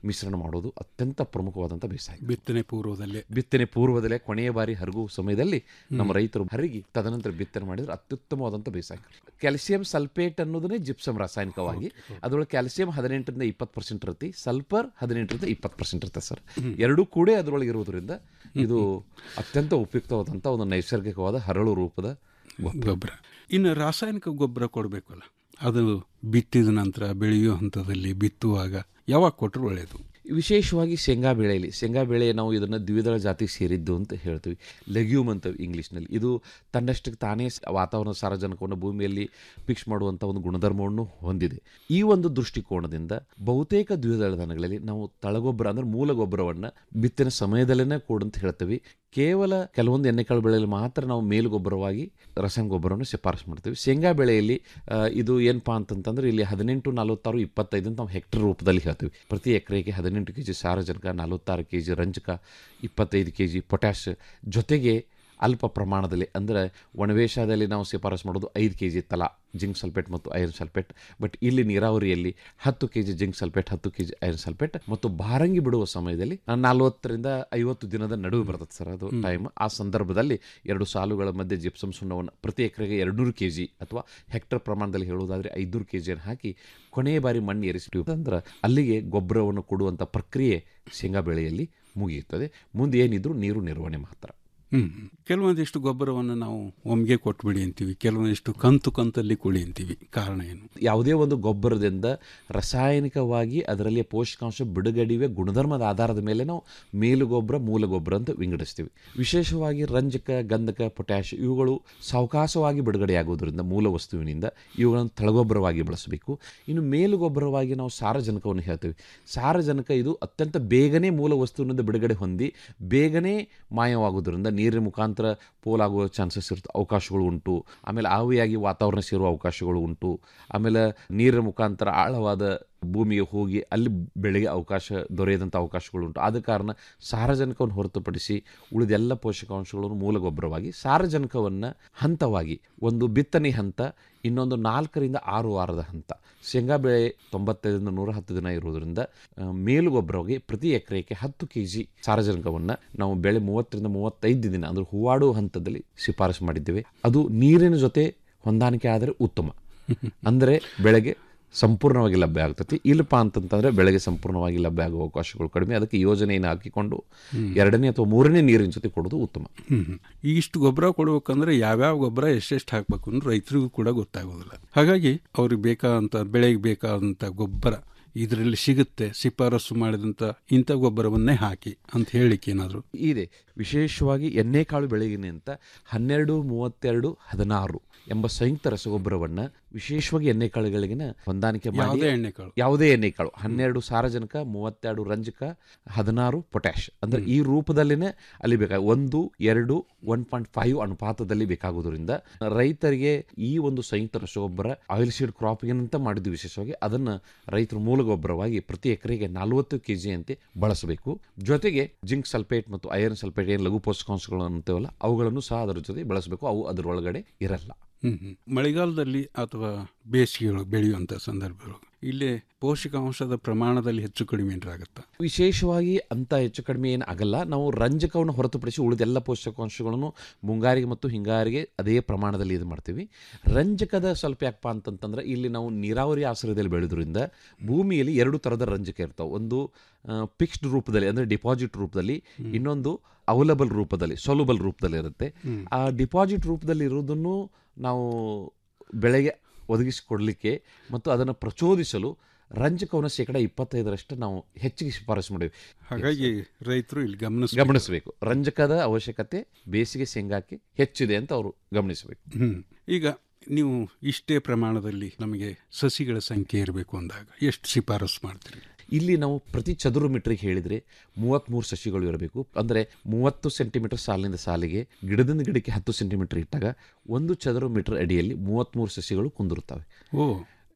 ಮಿಶ್ರಣ ಮಾಡೋದು ಅತ್ಯಂತ ಪ್ರಮುಖವಾದಂಥ ಬೇಸಾಯ ಬಿತ್ತನೆ ಪೂರ್ವದಲ್ಲೇ ಬಿತ್ತನೆ ಪೂರ್ವದಲ್ಲೇ ಕೊನೆಯ ಬಾರಿ ಹರಗುವ ಸಮಯದಲ್ಲಿ ನಮ್ಮ ರೈತರು ಹರಿಗಿ ತದನಂತರ ಬಿತ್ತನೆ ಮಾಡಿದ್ರೆ ಅತ್ಯುತ್ತಮವಾದಂಥ ಬೇಸಾಯ ಕ್ಯಾಲ್ಸಿಯಂ ಸಲ್ಫೇಟ್ ಅನ್ನೋದನ್ನೇ ಜಿಪ್ಸಮ್ ರಾಸಾಯನಿಕವಾಗಿ ಅದರೊಳಗೆ ಕ್ಯಾಲ್ಸಿಯಂ ಹದಿನೆಂಟರಿಂದ ಇಪ್ಪತ್ತು ಪರ್ಸೆಂಟ್ ಇರುತ್ತೆ ಸಲ್ಫರ್ ಹದಿನೆಂಟರಿಂದ ಇಪ್ಪತ್ತು ಪರ್ಸೆಂಟ್ ಇರುತ್ತೆ ಸರ್ ಎರಡೂ ಕೂಡ ಅದರೊಳಗೆ ಇರೋದ್ರಿಂದ ಇದು ಅತ್ಯಂತ ಉಪಯುಕ್ತವಾದಂಥ ಒಂದು ನೈಸರ್ಗಿಕವಾದ ಹರಳು ರೂಪದ ಗೊಬ್ಬರ ಇನ್ನು ರಾಸಾಯನಿಕ ಗೊಬ್ಬರ ಕೊಡಬೇಕಲ್ಲ ಅದು ಬಿತ್ತಿದ ನಂತರ ಬೆಳೆಯೋ ಹಂತದಲ್ಲಿ ಬಿತ್ತುವಾಗ ಯಾವಾಗ ಕೊಟ್ಟರು ಒಳ್ಳೆಯದು ವಿಶೇಷವಾಗಿ ಶೇಂಗಾ ಬೆಳೆಯಲ್ಲಿ ಶೇಂಗಾ ಬೆಳೆ ನಾವು ಇದನ್ನು ದ್ವಿದಳ ಜಾತಿಗೆ ಸೇರಿದ್ದು ಅಂತ ಹೇಳ್ತೀವಿ ಲೆಗ್ಯೂಮ್ ಅಂತ ಇಂಗ್ಲೀಷ್ನಲ್ಲಿ ಇದು ತನ್ನಷ್ಟಕ್ಕೆ ತಾನೇ ಸ- ವಾತಾವರಣ ಸಾರಜನಕವನ್ನು ಭೂಮಿಯಲ್ಲಿ ಫಿಕ್ಸ್ ಮಾಡುವಂಥ ಒಂದು ಗುಣಧರ್ಮವನ್ನು ಹೊಂದಿದೆ ಈ ಒಂದು ದೃಷ್ಟಿಕೋನದಿಂದ ಬಹುತೇಕ ದ್ವಿದಳ ಧಾನ್ಯಗಳಲ್ಲಿ ನಾವು ತಳಗೊಬ್ಬರ ಅಂದರೆ ಮೂಲ ಗೊಬ್ಬರವನ್ನು ಬಿತ್ತನೆ ಸಮಯದಲ್ಲೇ ಕೊಡಂತ ಹೇಳ್ತೀವಿ ಕೇವಲ ಕೆಲವೊಂದು ಎಣ್ಣೆಕಾಳು ಬೆಳೆಯಲ್ಲಿ ಮಾತ್ರ ನಾವು ಮೇಲುಗೊಬ್ಬರವಾಗಿ ರಸಾಯನ ಗೊಬ್ಬರವನ್ನು ಶಿಫಾರಸು ಮಾಡ್ತೀವಿ ಶೇಂಗಾ ಬೆಳೆಯಲ್ಲಿ ಆ, ಇದು ಏನಪ್ಪಾ ಅಂತಂತಂದ್ರೆ ಇಲ್ಲಿ ಹದಿನೆಂಟು ನಲವತ್ತಾರು ಇಪ್ಪತ್ತೈದು ಅಂತ ನಾವು ಹೆಕ್ಟರ್ ರೂಪದಲ್ಲಿ ಹೇಳ್ತೀವಿ ಪ್ರತಿ ಎಕರೆಗೆ ಹದಿನೆಂಟು ಕೆ ಜಿ ಸಾರಜನಕ ನಲವತ್ತಾರು ಕೆ ಜಿ ರಂಜಕ ಇಪ್ಪತ್ತೈದು ಕೆ ಜಿ ಪೊಟ್ಯಾಶ್ ಜೊತೆಗೆ ಅಲ್ಪ ಪ್ರಮಾಣದಲ್ಲಿ ಅಂದರೆ ಒಣವೇಷದಲ್ಲಿ ನಾವು ಶಿಫಾರಸು ಮಾಡೋದು ಐದು ಕೆ ಜಿ ತಲಾ ಜಿಂಕ್ ಸಲ್ಫೇಟ್ ಮತ್ತು ಐರನ್ ಸಲ್ಫೇಟ್ ಬಟ್ ಇಲ್ಲಿ ನೀರಾವರಿಯಲ್ಲಿ ಹತ್ತು ಕೆ ಜಿ ಜಿಂಕ್ ಸಲ್ಫೇಟ್ ಹತ್ತು ಕೆ ಜಿ ಐರನ್ ಸಲ್ಫೇಟ್ ಮತ್ತು ಭಾರಂಗಿ ಬಿಡುವ ಸಮಯದಲ್ಲಿ ನಲವತ್ತರಿಂದ ಐವತ್ತು ದಿನದ ನಡುವೆ ಬರ್ತದೆ ಸರ್ ಅದು ಟೈಮ್ ಆ ಸಂದರ್ಭದಲ್ಲಿ ಎರಡು ಸಾಲುಗಳ ಮಧ್ಯೆ ಜಿಪ್ಸಮ್ ಸುಣ್ಣವನ್ನು ಪ್ರತಿ ಎಕರೆಗೆ ಎರಡುನೂರು ಕೆ ಜಿ ಅಥವಾ ಹೆಕ್ಟರ್ ಪ್ರಮಾಣದಲ್ಲಿ ಹೇಳುವುದಾದರೆ ಐದುನೂರು ಕೆ ಜಿಯನ್ನು ಹಾಕಿ ಕೊನೆಯ ಬಾರಿ ಮಣ್ಣು ಏರಿಸಿಟ್ಟು ಅಂದ್ರೆ ಅಲ್ಲಿಗೆ ಗೊಬ್ಬರವನ್ನು ಕೊಡುವಂಥ ಪ್ರಕ್ರಿಯೆ ಶೇಂಗಾ ಬೆಳೆಯಲ್ಲಿ ಮುಗಿಯುತ್ತದೆ ಮುಂದೆ ಏನಿದ್ರು ನೀರು ನಿರ್ವಹಣೆ ಮಾತ್ರ ಹ್ಮ್ ಕೆಲವೊಂದಿಷ್ಟು ಗೊಬ್ಬರವನ್ನು ನಾವು ಒಮ್ಗೆ ಕೊಟ್ಬಿಡಿ ಅಂತೀವಿ ಕೆಲವೊಂದಿಷ್ಟು ಕಂತು ಕಂತಲ್ಲಿ ಕೊಡಿ ಅಂತೀವಿ ಕಾರಣ ಏನು ಯಾವುದೇ ಒಂದು ಗೊಬ್ಬರದಿಂದ ರಾಸಾಯನಿಕವಾಗಿ ಅದರಲ್ಲಿ ಪೋಷಕಾಂಶ ಬಿಡುಗಡೆಯುವ ಗುಣಧರ್ಮದ ಆಧಾರದ ಮೇಲೆ ನಾವು ಮೇಲು ಗೊಬ್ಬರ ಮೂಲ ಗೊಬ್ಬರ ಅಂತ ವಿಂಗಡಿಸ್ತೀವಿ ವಿಶೇಷವಾಗಿ ರಂಜಕ ಗಂಧಕ ಪೊಟ್ಯಾಶ್ ಇವುಗಳು ಸಾವಕಾಶವಾಗಿ ಬಿಡುಗಡೆಯಾಗುವುದರಿಂದ ಮೂಲ ವಸ್ತುವಿನಿಂದ ಇವುಗಳನ್ನು ತಳಗೊಬ್ಬರವಾಗಿ ಬಳಸಬೇಕು ಇನ್ನು ಮೇಲು ಗೊಬ್ಬರವಾಗಿ ನಾವು ಸಾರಜನಕವನ್ನು ಹೇಳ್ತೀವಿ ಸಾರಜನಕ ಇದು ಅತ್ಯಂತ ಬೇಗನೆ ಮೂಲ ವಸ್ತುವಿನಿಂದ ಬಿಡುಗಡೆ ಹೊಂದಿ ಬೇಗನೆ ಮಾಯವಾಗುವುದರಿಂದ ನೀರಿನ ಮುಖಾಂತರ ಪೋಲಾಗುವ ಚಾನ್ಸಸ್ ಇರುತ್ತೆ ಅವಕಾಶಗಳು ಉಂಟು ಆಮೇಲೆ ಆವಿಯಾಗಿ ವಾತಾವರಣ ಸೇರುವ ಅವಕಾಶಗಳು ಉಂಟು ಆಮೇಲೆ ನೀರಿನ ಮುಖಾಂತರ ಆಳವಾದ ಭೂಮಿಗೆ ಹೋಗಿ ಅಲ್ಲಿ ಬೆಳೆಗೆ ಅವಕಾಶ ದೊರೆಯದಂಥ ಅವಕಾಶಗಳು ಉಂಟು ಆದ ಕಾರಣ ಸಾರಜನಕವನ್ನು ಹೊರತುಪಡಿಸಿ ಉಳಿದೆಲ್ಲ ಪೋಷಕಾಂಶಗಳನ್ನು ಮೂಲ ಗೊಬ್ಬರವಾಗಿ ಸಾರಜನಕವನ್ನು ಹಂತವಾಗಿ ಒಂದು ಬಿತ್ತನೆ ಹಂತ ಇನ್ನೊಂದು ನಾಲ್ಕರಿಂದ ಆರು ವಾರದ ಹಂತ ಶೇಂಗಾ ಬೆಳೆ ತೊಂಬತ್ತೈದರಿಂದ ನೂರ ಹತ್ತು ದಿನ ಇರುವುದರಿಂದ ಆ, ಮೇಲು ಗೊಬ್ಬರವಾಗಿ ಪ್ರತಿ ಎಕರೆಗೆ ಹತ್ತು ಕೆ ಜಿ ಸಾರಜನಕವನ್ನು ನಾವು ಬೆಳೆ ಮೂವತ್ತರಿಂದ ಮೂವತ್ತೈದು ದಿನ ಅಂದರೆ ಹೂವಾಡುವ ಹಂತದಲ್ಲಿ ಶಿಫಾರಸು ಮಾಡಿದ್ದೇವೆ ಅದು ನೀರಿನ ಜೊತೆ ಹೊಂದಾಣಿಕೆ ಆದರೆ ಉತ್ತಮ ಅಂದರೆ ಬೆಳೆಗೆ ಸಂಪೂರ್ಣವಾಗಿ ಲಭ್ಯ ಆಗ್ತತಿ ಇಲ್ಲಪ್ಪ ಅಂತಂತಂದ್ರೆ ಬೆಳೆಗೆ ಸಂಪೂರ್ಣವಾಗಿ ಲಭ್ಯ ಆಗುವ ಅವಕಾಶಗಳು ಕಡಿಮೆ ಅದಕ್ಕೆ ಯೋಜನೆಯನ್ನು ಹಾಕಿಕೊಂಡು ಹ್ಮ್. ಎರಡನೇ ಅಥವಾ ಮೂರನೇ ನೀರಿನ ಜೊತೆ ಕೊಡೋದು ಉತ್ತಮ ಹ್ಮ್ ಹ್ಮ್. ಈ ಇಷ್ಟು ಗೊಬ್ಬರ ಕೊಡ್ಬೇಕಂದ್ರೆ ಯಾವ್ಯಾವ ಗೊಬ್ಬರ ಎಷ್ಟೆಷ್ಟು ಹಾಕ್ಬೇಕು ಅಂದ್ರೆ ರೈತರಿಗೂ ಕೂಡ ಗೊತ್ತಾಗೋದಿಲ್ಲ ಹಾಗಾಗಿ ಅವ್ರಿಗೆ ಬೇಕಾದಂಥ ಬೆಳೆಗೆ ಬೇಕಾದಂಥ ಗೊಬ್ಬರ ಇದರಲ್ಲಿ ಸಿಗುತ್ತೆ ಶಿಫಾರಸು ಮಾಡಿದಂಥ ಇಂಥ ಗೊಬ್ಬರವನ್ನೇ ಹಾಕಿ ಅಂತ ಹೇಳಿಕೆ ಏನಾದರೂ ಇದೆ ವಿಶೇಷವಾಗಿ ಎಣ್ಣೆಕಾಳು ಬೆಳೆಗಿನ ಅಂತ ಹನ್ನೆರಡು ಮೂವತ್ತೆರಡು ಹದಿನಾರು ಎಂಬ ಸಂಯುಕ್ತ ರಸಗೊಬ್ಬರವನ್ನು ವಿಶೇಷವಾಗಿ ಎಣ್ಣೆಕಾಳುಗಳಿಗಿನ ಹೊಂದಾಣಿಕೆ ಮಾಡಿ ಯಾವುದೇ ಎಣ್ಣೆಕಾಳು. ಯಾವುದೇ ಎಣ್ಣೆಕಾಳು ಹನ್ನೆರಡು ಸಾರಜನಕ ಮೂವತ್ತೆರಡು ರಂಜಕ ಹದಿನಾರು ಪೊಟ್ಯಾಶ್ ಅಂದ್ರೆ ಈ ರೂಪದಲ್ಲಿನೇ ಅಲ್ಲಿ ಬೇಕಾಗ ಒಂದು ಎರಡು ಒನ್ ಪಾಯಿಂಟ್ ಫೈವ್ ಅನುಪಾತದಲ್ಲಿ ಬೇಕಾಗುವುದರಿಂದ ರೈತರಿಗೆ ಈ ಒಂದು ಸಂಯುಕ್ತ ರಸಗೊಬ್ಬರ ಆಯಿಲ್ ಸೀಡ್ ಕ್ರಾಪ್ಗಿನಂತ ಮಾಡಿದ್ದು ವಿಶೇಷವಾಗಿ ಅದನ್ನ ರೈತರು ಮೂಲ ಗೊಬ್ಬರವಾಗಿ ಪ್ರತಿ ಎಕರೆಗೆ ನಲವತ್ತು ಕೆ ಜಿ ಅಂತೆ ಬಳಸಬೇಕು ಜೊತೆಗೆ ಜಿಂಕ್ ಸಲ್ಫೇಟ್ ಮತ್ತು ಐರನ್ ಸಲ್ಫೇಟ್ ಏನು ಲಘು ಪೋಷಕಾಂಶಗಳು ಅಂತೇವಲ್ಲ ಅವುಗಳನ್ನು ಸಹ ಅದರ ಜೊತೆ ಬಳಸಬೇಕು ಅವು ಅದರೊಳಗಡೆ ಇರಲ್ಲ ಹ್ಮ್ ಹ್ಮ್. ಮಳೆಗಾಲದಲ್ಲಿ ಅಥವಾ ಬೇಸಿಗೆಗಳು ಬೆಳೆಯುವಂಥ ಸಂದರ್ಭಗಳು ಇಲ್ಲಿ ಪೋಷಕಾಂಶದ ಪ್ರಮಾಣದಲ್ಲಿ ಹೆಚ್ಚು ಕಡಿಮೆ ಏನಾಗುತ್ತಾ ವಿಶೇಷವಾಗಿ ಅಂತ ಹೆಚ್ಚು ಕಡಿಮೆ ಏನು ಆಗಲ್ಲ ನಾವು ರಂಜಕವನ್ನು ಹೊರತುಪಡಿಸಿ ಉಳಿದೆಲ್ಲ ಪೋಷಕಾಂಶಗಳನ್ನು ಮುಂಗಾರಿಗೆ ಮತ್ತು ಹಿಂಗಾರಿಗೆ ಅದೇ ಪ್ರಮಾಣದಲ್ಲಿ ಇದು ಮಾಡ್ತೀವಿ ರಂಜಕದ ಸ್ವಲ್ಪ ಯಾಕಪ್ಪ ಅಂತಂತಂದ್ರೆ ಇಲ್ಲಿ ನಾವು ನೀರಾವರಿ ಆಶ್ರಯದಲ್ಲಿ ಬೆಳೆದ್ರಿಂದ ಭೂಮಿಯಲ್ಲಿ ಎರಡು ಥರದ ರಂಜಕ ಇರ್ತಾವೆ ಒಂದು ಫಿಕ್ಸ್ಡ್ ರೂಪದಲ್ಲಿ ಅಂದರೆ ಡಿಪಾಸಿಟ್ ರೂಪದಲ್ಲಿ ಇನ್ನೊಂದು ಅವೈಲಬಲ್ ರೂಪದಲ್ಲಿ ಸೊಲಬಲ್ ರೂಪದಲ್ಲಿ ಇರುತ್ತೆ ಹ್ಮ್. ಆ ಡಿಪಾಸಿಟ್ ರೂಪದಲ್ಲಿ ಇರೋದನ್ನು ನಾವು ಬೆಳೆಗೆ ಒದಗಿಸಿಕೊಡಲಿಕ್ಕೆ ಮತ್ತು ಅದನ್ನು ಪ್ರಚೋದಿಸಲು ರಂಜಕವನ್ನು ಶೇಕಡ ಇಪ್ಪತ್ತೈದರಷ್ಟು ನಾವು ಹೆಚ್ಚಿಗೆ ಶಿಫಾರಸು ಮಾಡಿವಿ ಹಾಗಾಗಿ ರೈತರು ಇಲ್ಲಿ ಗಮನಿಸ ಗಮನಿಸಬೇಕು ರಂಜಕದ ಅವಶ್ಯಕತೆ ಬೇಸಿಗೆ ಶೇಂಗಾಕ್ಕೆ ಹೆಚ್ಚಿದೆ ಅಂತ ಅವರು ಗಮನಿಸಬೇಕು ಹ್ಮ್ ಈಗ ನೀವು ಇಷ್ಟೇ ಪ್ರಮಾಣದಲ್ಲಿ ನಮಗೆ ಸಸಿಗಳ ಸಂಖ್ಯೆ ಇರಬೇಕು ಅಂದಾಗ ಎಷ್ಟು ಶಿಫಾರಸು ಮಾಡ್ತೀರಿ ಇಲ್ಲಿ ನಾವು ಪ್ರತಿ ಚದುರು ಮೀಟರ್ಗೆ ಹೇಳಿದರೆ ಮೂವತ್ತ್ಮೂರು ಸಸಿಗಳು ಇರಬೇಕು ಅಂದರೆ ಮೂವತ್ತು ಸೆಂಟಿಮೀಟರ್ ಸಾಲಿನಿಂದ ಸಾಲಿಗೆ ಗಿಡದಿಂದ ಗಿಡಕ್ಕೆ ಹತ್ತು ಸೆಂಟಿಮೀಟರ್ ಇಟ್ಟಾಗ ಒಂದು ಚದುರು ಮೀಟರ್ ಅಡಿಯಲ್ಲಿ ಮೂವತ್ತ್ಮೂರು ಸಸಿಗಳು ಕುಂದಿರುತ್ತವೆ ಓ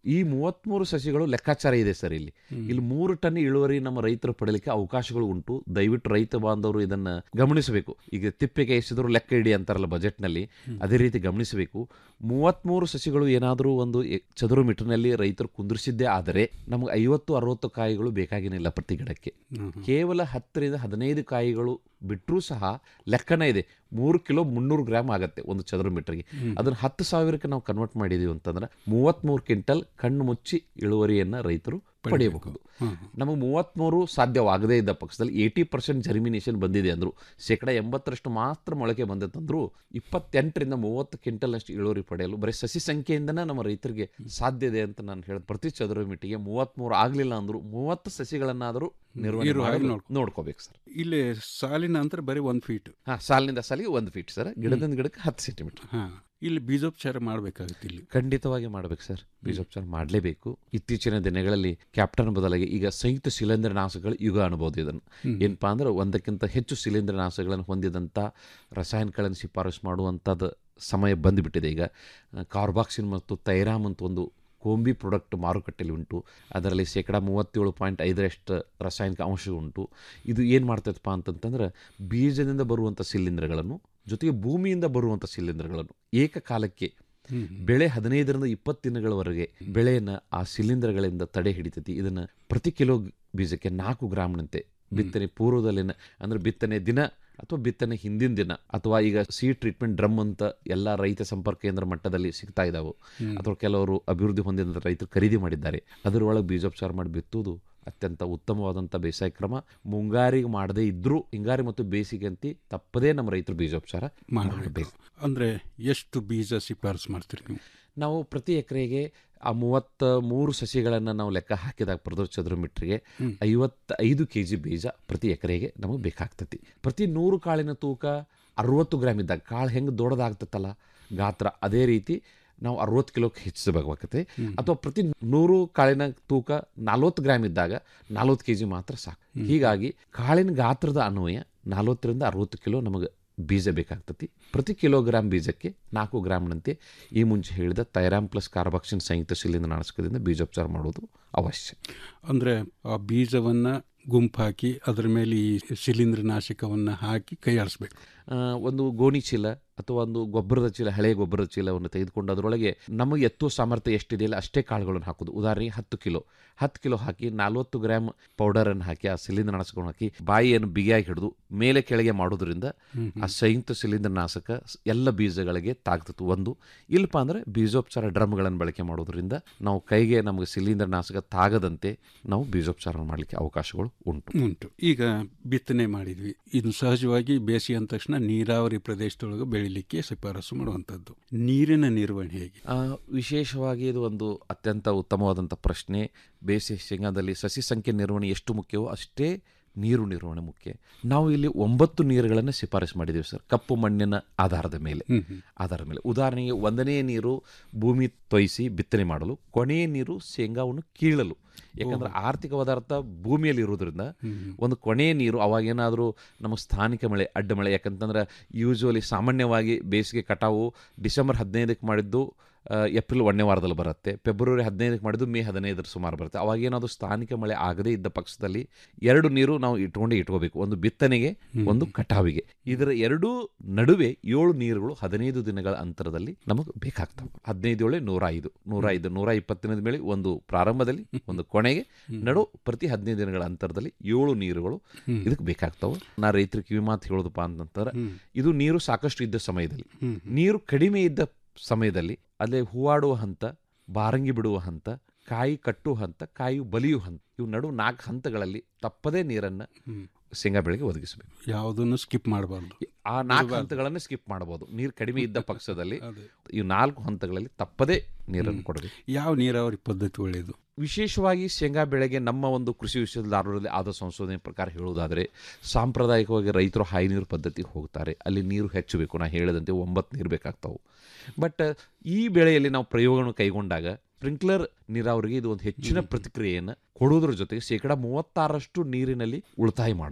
ಈ ಮೂವತ್ಮೂರು ಸಸಿಗಳು ಲೆಕ್ಕಾಚಾರ ಇದೆ ಸರ್ ಇಲ್ಲಿ ಇಲ್ಲಿ ಮೂರು ಟನ್ ಇಳುವರಿ ನಮ್ಮ ರೈತರು ಪಡೆಯಲಿಕ್ಕೆ ಅವಕಾಶಗಳು ಉಂಟು ದಯವಿಟ್ಟು ರೈತ ಬಾಂಧವರು ಇದನ್ನ ಗಮನಿಸಬೇಕು ಈಗ ತಿಪ್ಪೆಗೆ ಎಸೆದ್ರು ಲೆಕ್ಕ ಇಡಿ ಅಂತಾರಲ್ಲ ಬಜೆಟ್ನಲ್ಲಿ ಅದೇ ರೀತಿ ಗಮನಿಸಬೇಕು ಮೂವತ್ಮೂರು ಸಸಿಗಳು ಏನಾದರೂ ಒಂದು ಎ- ಚದುರು ಮೀಟರ್ನಲ್ಲಿ ರೈತರು ಕುಂದಿರಿಸಿದ್ದೇ ಆದರೆ ನಮಗೆ ಐವತ್ತು ಅರವತ್ತು ಕಾಯಿಗಳು ಬೇಕಾಗೇನಿಲ್ಲ ಪ್ರತಿ ಗಿಡಕ್ಕೆ ಕೇವಲ ಹತ್ತರಿಂದ ಹದಿನೈದು ಕಾಯಿಗಳು ಬಿಟ್ಟರೂ ಸಹ ಲೆಕ್ಕನೇ ಇದೆ ಮೂರು ಕಿಲೋ ಮುನ್ನೂರು ಗ್ರಾಮ್ ಆಗುತ್ತೆ ಒಂದು ಚದುರು ಮೀಟರ್ಗೆ ಅದನ್ನು ಹತ್ತು ಸಾವಿರಕ್ಕೆ ನಾವು ಕನ್ವರ್ಟ್ ಮಾಡಿದೀವಿ ಅಂತಂದ್ರೆ ಮೂವತ್ತ್ಮೂರು ಕ್ವಿಂಟಲ್ ಕಣ್ಣು ಮುಚ್ಚಿ ಇಳುವರಿಯನ್ನು ರೈತರು ಪಡೆಯಬಹುದು ನಮಗೆ ಮೂವತ್ತ್ಮೂರು ಸಾಧ್ಯವಾಗದೇ ಇದ್ದ ಪಕ್ಷದಲ್ಲಿ ಏಯ್ಟಿ ಪರ್ಸೆಂಟ್ ಜರ್ಮಿನೇಷನ್ ಬಂದಿದೆ ಅಂದರು ಶೇಕಡ ಎಂಬತ್ತರಷ್ಟು ಮಾತ್ರ ಮೊಳಕೆ ಬಂದಿತ್ತಂದ್ರು ಇಪ್ಪತ್ತೆಂಟರಿಂದ ಮೂವತ್ತು ಕ್ವಿಂಟಲ್ನಷ್ಟು ಇಳುವರಿ ಪಡೆಯಲು ಬರೀ ಸಸಿ ಸಂಖ್ಯೆಯಿಂದನೇ ನಮ್ಮ ರೈತರಿಗೆ ಸಾಧ್ಯ ಇದೆ ಅಂತ ನಾನು ಹೇಳಿದ ಪ್ರತಿ ಚದುರ ಮೀಟಿಗೆ ಮೂವತ್ತ್ಮೂರು ಆಗಲಿಲ್ಲ ಅಂದ್ರು ಮೂವತ್ತು ಸಸಿಗಳನ್ನಾದರೂ ನಿರ್ವಹಣೆ ಇರುವ ಹಾಗೆ ಮಾಡಲು ನೋಡ್ಕೊ- ನೋಡ್ಕೋಬೇಕು ಸರ್ ಇಲ್ಲಿ ಸಾಲಿನ ಅಂತರ ಬರೀ ಒಂದು ಫೀಟ್ ಹಾ ಸಾಲಿನಿಂದ ಸಾಲಿಗೆ ಒಂದು ಫೀಟ್ ಸರ್ ಗಿಡದಿಂದ ಗಿಡಕ್ಕೆ ಹತ್ತು ಸೆಂಟಿಮೀಟರ್ ಹಾ ಇಲ್ಲಿ ಬೀಜೋಪಚಾರ ಮಾಡಬೇಕಾಗುತ್ತೆ ಇಲ್ಲಿ ಖಂಡಿತವಾಗಿ ಮಾಡ್ಬೇಕು ಸರ್ ಬೀಜೋಪಚಾರ ಮಾಡಲೇಬೇಕು ಇತ್ತೀಚಿನ ದಿನಗಳಲ್ಲಿ ಕ್ಯಾಪ್ಟನ್ ಬದಲಾಗಿ ಈಗ ಸಂಯುಕ್ತ ಶಿಲೀಂಧ್ರ ನಾಶಕಗಳು ಯುಗ ಅನ್ಬೋದು ಇದನ್ನು ಹ್ಮ್. ಏನಪ್ಪಾ ಅಂದ್ರೆ ಒಂದಕ್ಕಿಂತ ಹೆಚ್ಚು ಶಿಲೀಂಧ್ರ ನಾಶಗಳನ್ನು ಹೊಂದಿದಂಥ ರಸಾಯನಗಳನ್ನು ಶಿಫಾರಸು ಮಾಡುವಂಥದ್ದು ಸಮಯ ಬಂದುಬಿಟ್ಟಿದೆ ಈಗ ಕಾರ್ಬಾಕ್ಸಿನ್ ಮತ್ತು ತೈರಾಮ್ ಅಂತ ಒಂದು ಕೋಂಬಿ ಪ್ರಾಡಕ್ಟ್ ಮಾರುಕಟ್ಟೆಯಲ್ಲಿ ಉಂಟು ಅದರಲ್ಲಿ ಶೇಕಡ ಮೂವತ್ತೇಳು ಪಾಯಿಂಟ್ ಐದರಷ್ಟು ರಾಸಾಯನಿಕ ಅಂಶ ಉಂಟು ಇದು ಏನು ಮಾಡ್ತೈತಪ್ಪ ಅಂತಂತಂದ್ರೆ ಬೀಜದಿಂದ ಬರುವಂಥ ಶಿಲೀಂಧ್ರಗಳನ್ನು ಜೊತೆಗೆ ಭೂಮಿಯಿಂದ ಬರುವಂಥ ಶಿಲೀಂಧ್ರಗಳನ್ನು ಏಕಕಾಲಕ್ಕೆ ಬೆಳೆ ಹದಿನೈದರಿಂದ ಇಪ್ಪತ್ತು ದಿನಗಳವರೆಗೆ ಬೆಳೆಯನ್ನು ಆ ಶಿಲೀಂಧ್ರಗಳಿಂದ ತಡೆ ಹಿಡಿತೈತಿ ಇದನ್ನು ಪ್ರತಿ ಕಿಲೋ ಬೀಜಕ್ಕೆ ನಾಲ್ಕು ಗ್ರಾಮ್ನಂತೆ ಬಿತ್ತನೆ ಪೂರ್ವದಲ್ಲಿನ ಅಂದ್ರೆ ಬಿತ್ತನೆ ದಿನ ಅಥವಾ ಬಿತ್ತನೆ ಹಿಂದಿನ ದಿನ ಅಥವಾ ಈಗ ಸೀಡ್ ಟ್ರೀಟ್ಮೆಂಟ್ ಡ್ರಮ್ ಅಂತ ಎಲ್ಲ ರೈತ ಸಂಪರ್ಕ ಕೇಂದ್ರ ಮಟ್ಟದಲ್ಲಿ ಸಿಗ್ತಾ ಇದಾವೆ ಹ್ಮ್. ಅಥವಾ ಕೆಲವರು ಅಭಿವೃದ್ಧಿ ಹೊಂದಿದ ರೈತರು ಖರೀದಿ ಮಾಡಿದ್ದಾರೆ ಅದರೊಳಗೆ ಬೀಜೋಪಚಾರ ಮಾಡಿ ಬಿತ್ತುವುದು ಅತ್ಯಂತ ಉತ್ತಮವಾದಂಥ ಬೇಸಾಯ ಕ್ರಮ ಮುಂಗಾರಿಗೆ ಮಾಡದೇ ಇದ್ರೂ ಹಿಂಗಾರಿ ಮತ್ತು ಬೇಸಿಗೆ ಅಂತಿ ತಪ್ಪದೇ ನಮ್ಮ ರೈತರು ಬೀಜೋಪಚಾರ ಮಾಡಬೇಕು ಅಂದ್ರೆ ಎಷ್ಟು ಬೀಜ ಶಿಫಾರಸು ಮಾಡ್ತೀರಿ ನೀವು ನಾವು ಪ್ರತಿ ಎಕರೆಗೆ ಆ ಮೂವತ್ತ ಮೂರು ಸಸಿಗಳನ್ನು ನಾವು ಲೆಕ್ಕ ಹಾಕಿದಾಗ ಪ್ರದೋರ್ ಚದುರ ಮೀಟ್ರಿಗೆ ಹ್ಮ್. ಐವತ್ತೈದು ಕೆ ಜಿ ಬೀಜ ಪ್ರತಿ ಎಕರೆಗೆ ನಮಗೆ ಬೇಕಾಗ್ತತಿ ಪ್ರತಿ ನೂರು ಕಾಳಿನ ತೂಕ ಅರವತ್ತು ಗ್ರಾಮ್ ಇದ್ದಾಗ ಕಾಳು ಹೆಂಗೆ ದೊಡ್ಡದಾಗ್ತತ್ತಲ್ಲ ಗಾತ್ರ ಅದೇ ರೀತಿ ನಾವು ಅರವತ್ತು ಕಿಲೋಕ್ಕೆ ಹೆಚ್ಚಿಸಬೇಕಾಗತ್ತೆ ಅಥವಾ ಪ್ರತಿ ನೂರು ಕಾಳಿನ ತೂಕ ನಲ್ವತ್ತು ಗ್ರಾಮ್ ಇದ್ದಾಗ ನಲ್ವತ್ತು ಕೆ ಜಿ ಮಾತ್ರ ಸಾಕು ಹೀಗಾಗಿ ಕಾಳಿನ ಗಾತ್ರದ ಅನ್ವಯ ನಲ್ವತ್ತರಿಂದ ಅರವತ್ತು ಕಿಲೋ ನಮಗೆ ಬೀಜ ಬೇಕಾಗ್ತತಿ ಪ್ರತಿ ಕಿಲೋಗ್ರಾಮ್ ಬೀಜಕ್ಕೆ ನಾಲ್ಕು ಗ್ರಾಮ್ನಂತೆ ಈ ಮುಂಚೆ ಹೇಳಿದ ತೈರಾಮ್ ಪ್ಲಸ್ ಕಾರ್ಬಾಕ್ಸಿನ್ ಸಂಯುಕ್ತ ಶಿಲೀಂಧ್ರ ನಾಶಕದಿಂದ ಬೀಜೋಪಚಾರ ಮಾಡುವುದು ಅವಶ್ಯ ಅಂದ್ರೆ ಆ ಬೀಜವನ್ನ ಗುಂಪಾಕಿ ಅದರ ಮೇಲೆ ಈ ಶಿಲೀಂಧ್ರ ನಾಶಕವನ್ನ ಹಾಕಿ ಕೈ ಆಡಿಸ್ಬೇಕು ಆ, ಒಂದು ಗೋಣಿ ಚೀಲ ಅಥವಾ ಒಂದು ಗೊಬ್ಬರದ ಚೀಲ ಹಳೆಯ ಗೊಬ್ಬರದ ಚೀಲವನ್ನು ತೆಗೆದುಕೊಂಡು ಅದರೊಳಗೆ ನಮಗೆ ಎತ್ತುವ ಸಾಮರ್ಥ್ಯ ಎಷ್ಟಿದೆಯಲ್ಲ ಅಷ್ಟೇ ಕಾಳುಗಳನ್ನು ಹಾಕೋದು ಉದಾಹರಣೆಗೆ ಹತ್ತು ಕಿಲೋ ಹತ್ತು ಕಿಲೋ ಹಾಕಿ ನಲ್ವತ್ತು ಗ್ರಾಮ್ ಪೌಡರನ್ನು ಹಾಕಿ ಆ ಶಿಲೀಂಧ್ರ ನಾಶಕವನ್ನು ಹಾಕಿ ಬಾಯಿಯನ್ನು ಬಿಗಿಯಾಗಿ ಹಿಡಿದು ಮೇಲೆ ಕೆಳಗೆ ಮಾಡೋದ್ರಿಂದ ಹ್ಮ್ ಆ ಸಂಯುಕ್ತ ಶಿಲೀಂಧ್ರ ನಾಶಕ ಸ್- ಎಲ್ಲ ಬೀಜಗಳಿಗೆ ತಾಗ್ತತ್ತು ಒಂದು ಇಲ್ಲಪ್ಪ ಅಂದ್ರೆ ಬೀಜೋಪಚಾರ ಡ್ರಮ್ಗಳನ್ನು ಬಳಕೆ ಮಾಡೋದ್ರಿಂದ ನಾವು ಕೈಗೆ ನಮಗೆ ಶಿಲೀಂಧ್ರ ನಾಶಕ ತಾಗದಂತೆ ನಾವು ಬೀಜೋಪಚಾರ ಮಾಡಲಿಕ್ಕೆ ಅವಕಾಶಗಳು ಉಂಟು ಉಂಟು ಈಗ ಬಿತ್ತನೆ ಮಾಡಿದ್ವಿ ಇದು ಸಹಜವಾಗಿ ಬೇಸಿಗೆ ಅಂದ ತಕ್ಷಣ ನೀರಾವರಿ ಪ್ರದೇಶದೊಳಗೆ ಬೆಳಿಲಿಕ್ಕೆ ಶಿಫಾರಸು ಮಾಡುವಂಥದ್ದು ನೀರಿನ ನಿರ್ವಹಣೆ ಹೇಗೆ ಆ, ವಿಶೇಷವಾಗಿ ಇದು ಒಂದು ಅತ್ಯಂತ ಉತ್ತಮವಾದಂಥ ಪ್ರಶ್ನೆ ಬೇಸಿಗೆ ಶೇಂಗಾದಲ್ಲಿ ಸಸಿ ಸಂಖ್ಯೆ ನಿರ್ವಹಣೆ ಎಷ್ಟು ಮುಖ್ಯವೋ ಅಷ್ಟೇ ನೀರು ನಿರ್ವಹಣೆ ಮುಖ್ಯ ನಾವು ಇಲ್ಲಿ ಒಂಬತ್ತು ನೀರುಗಳನ್ನು ಶಿಫಾರಸು ಮಾಡಿದ್ದೀವಿ ಸರ್ ಕಪ್ಪು ಮಣ್ಣಿನ ಆಧಾರದ ಮೇಲೆ ಹ್ಮ್ ಹ್ಮ್. ಆಧಾರದ ಮೇಲೆ ಉದಾಹರಣೆಗೆ ಒಂದನೇ ನೀರು ಭೂಮಿ ತೊಯಿಸಿ ಬಿತ್ತನೆ ಮಾಡಲು ಕೊನೆಯ ನೀರು ಶೇಂಗಾವನ್ನು ಕೀಳಲು ಯಾಕಂದ್ರೆ ಆರ್ಥಿಕ ಪದಾರ್ಥ ಭೂಮಿಯಲ್ಲಿ ಇರೋದ್ರಿಂದ ಒಂದು ಕೊನೆಯ ನೀರು ಅವಾಗೇನಾದರೂ ನಮ್ಮ ಸ್ಥಾನಿಕ ಮಳೆ ಅಡ್ಡ ಮಳೆ ಯಾಕಂತಂದ್ರೆ ಯೂಶ್ವಲಿ ಸಾಮಾನ್ಯವಾಗಿ ಬೇಸಿಗೆ ಕಟಾವು ಡಿಸೆಂಬರ್ ಹದಿನೈದಕ್ಕೆ ಮಾಡಿದ್ದು ಆ, ಏಪ್ರಿಲ್ ಒಂದನೇ ವಾರದಲ್ಲಿ ಬರುತ್ತೆ ಫೆಬ್ರವರಿ ಹದಿನೈದಕ್ಕೆ ಮಾಡಿದ್ದು ಮೇ ಹದಿನೈದರ ಸುಮಾರು ಬರುತ್ತೆ ಅವಾಗ ಏನಾದರೂ ಸ್ಥಾನಿಕ ಮಳೆ ಆಗದೇ ಇದ್ದ ಪಕ್ಷದಲ್ಲಿ ಎರಡು ನೀರು ನಾವು ಇಟ್ಕೊಂಡೇ ಇಟ್ಕೋಬೇಕು ಒಂದು ಬಿತ್ತನೆಗೆ ಒಂದು ಕಟಾವಿಗೆ ಇದರ ಎರಡೂ ನಡುವೆ ಏಳು ನೀರುಗಳು ಹದಿನೈದು ದಿನಗಳ ಅಂತರದಲ್ಲಿ ನಮಗೆ ಬೇಕಾಗ್ತವೆ ಹದಿನೈದು ಏಳೆ ನೂರ ಐದು ನೂರ ಐದು ನೂರ ಇಪ್ಪತ್ತು ದಿನದ ಮೇಲೆ ಒಂದು ಪ್ರಾರಂಭದಲ್ಲಿ ಒಂದು ಕೊನೆಗೆ ನಡು ಪ್ರತಿ ಹದಿನೈದು ದಿನಗಳ ಅಂತರದಲ್ಲಿ ಏಳು ನೀರುಗಳು ಹ್ಮ್. ಇದಕ್ಕೆ ಬೇಕಾಗ್ತವೆ ನಾ ರೈತರಿಗೆ ಕಿವಿ ಮಾತು ಹೇಳೋದಪ್ಪ ಅಂತಂತಾರೆ ಹ್ಮ್. ಇದು ನೀರು ಸಾಕಷ್ಟು ಇದ್ದ ಸಮಯದಲ್ಲಿ ಹ್ಮ್. ನೀರು ಕಡಿಮೆ ಇದ್ದ ಸಮಯದಲ್ಲಿ ಅಲ್ಲೇ ಹೂವಾಡುವ ಹಂತ ಬಾರಂಗಿ ಬಿಡುವ ಹಂತ ಕಾಯಿ ಕಟ್ಟುವ ಹಂತ ಕಾಯಿ ಬಲಿಯುವ ಹಂತ ಇವು ನಡು ನಾಲ್ಕು ಹಂತಗಳಲ್ಲಿ ತಪ್ಪದೇ ನೀರನ್ನು ಹ್ಮ್. ಶೇಂಗಾ ಬೆಳೆಗೆ ಒದಗಿಸಬೇಕು ಯಾವುದನ್ನು ಸ್ಕಿಪ್ ಮಾಡಬಾರ್ದು ಆ ನಾಲ್ಕು ಹಂತಗಳನ್ನು ಸ್ಕಿಪ್ ಮಾಡಬಹುದು ನೀರು ಕಡಿಮೆ ಇದ್ದ ಪಕ್ಷದಲ್ಲಿ ಈ ನಾಲ್ಕು ಹಂತಗಳಲ್ಲಿ ತಪ್ಪದೇ ನೀರನ್ನು ಕೊಡಬೇಕು ಯಾವ ನೀರಾವರಿ ಪದ್ಧತಿ ಒಳ್ಳೆಯದು ವಿಶೇಷವಾಗಿ ಶೇಂಗಾ ಬೆಳೆಗೆ ನಮ್ಮ ಒಂದು ಕೃಷಿ ವಿಶ್ವವಿದ್ಯಾಲಯದಲ್ಲಿ ಆದ ಸಂಶೋಧನೆ ಪ್ರಕಾರ ಹೇಳುವುದಾದರೆ ಸಾಂಪ್ರದಾಯಿಕವಾಗಿ ರೈತರು ಹೈ ನೀರು ಪದ್ಧತಿಗೆ ಹೋಗ್ತಾರೆ ಅಲ್ಲಿ ನೀರು ಹೆಚ್ಚಬೇಕು ನಾ ಹೇಳಿದಂತೆ ಒಂಬತ್ತು ನೀರು ಬೇಕಾಗ್ತಾವೆ ಬಟ್ ಈ ಬೆಳೆಯಲ್ಲಿ ನಾವು ಪ್ರಯೋಗವನ್ನು ಕೈಗೊಂಡಾಗ ಸ್ಪ್ರಿಂಕ್ಲರ್ ನೀರಾವರಿಗೆ ಇದು ಒಂದು ಹೆಚ್ಚಿನ ಪ್ರತಿಕ್ರಿಯೆಯನ್ನು ಕೊಡುವುದರ ಜೊತೆಗೆ ಶೇಕಡ ಮೂವತ್ತಾರಷ್ಟು ನೀರಿನಲ್ಲಿ ಉಳಿತಾಯ ಮಾಡಬಹುದು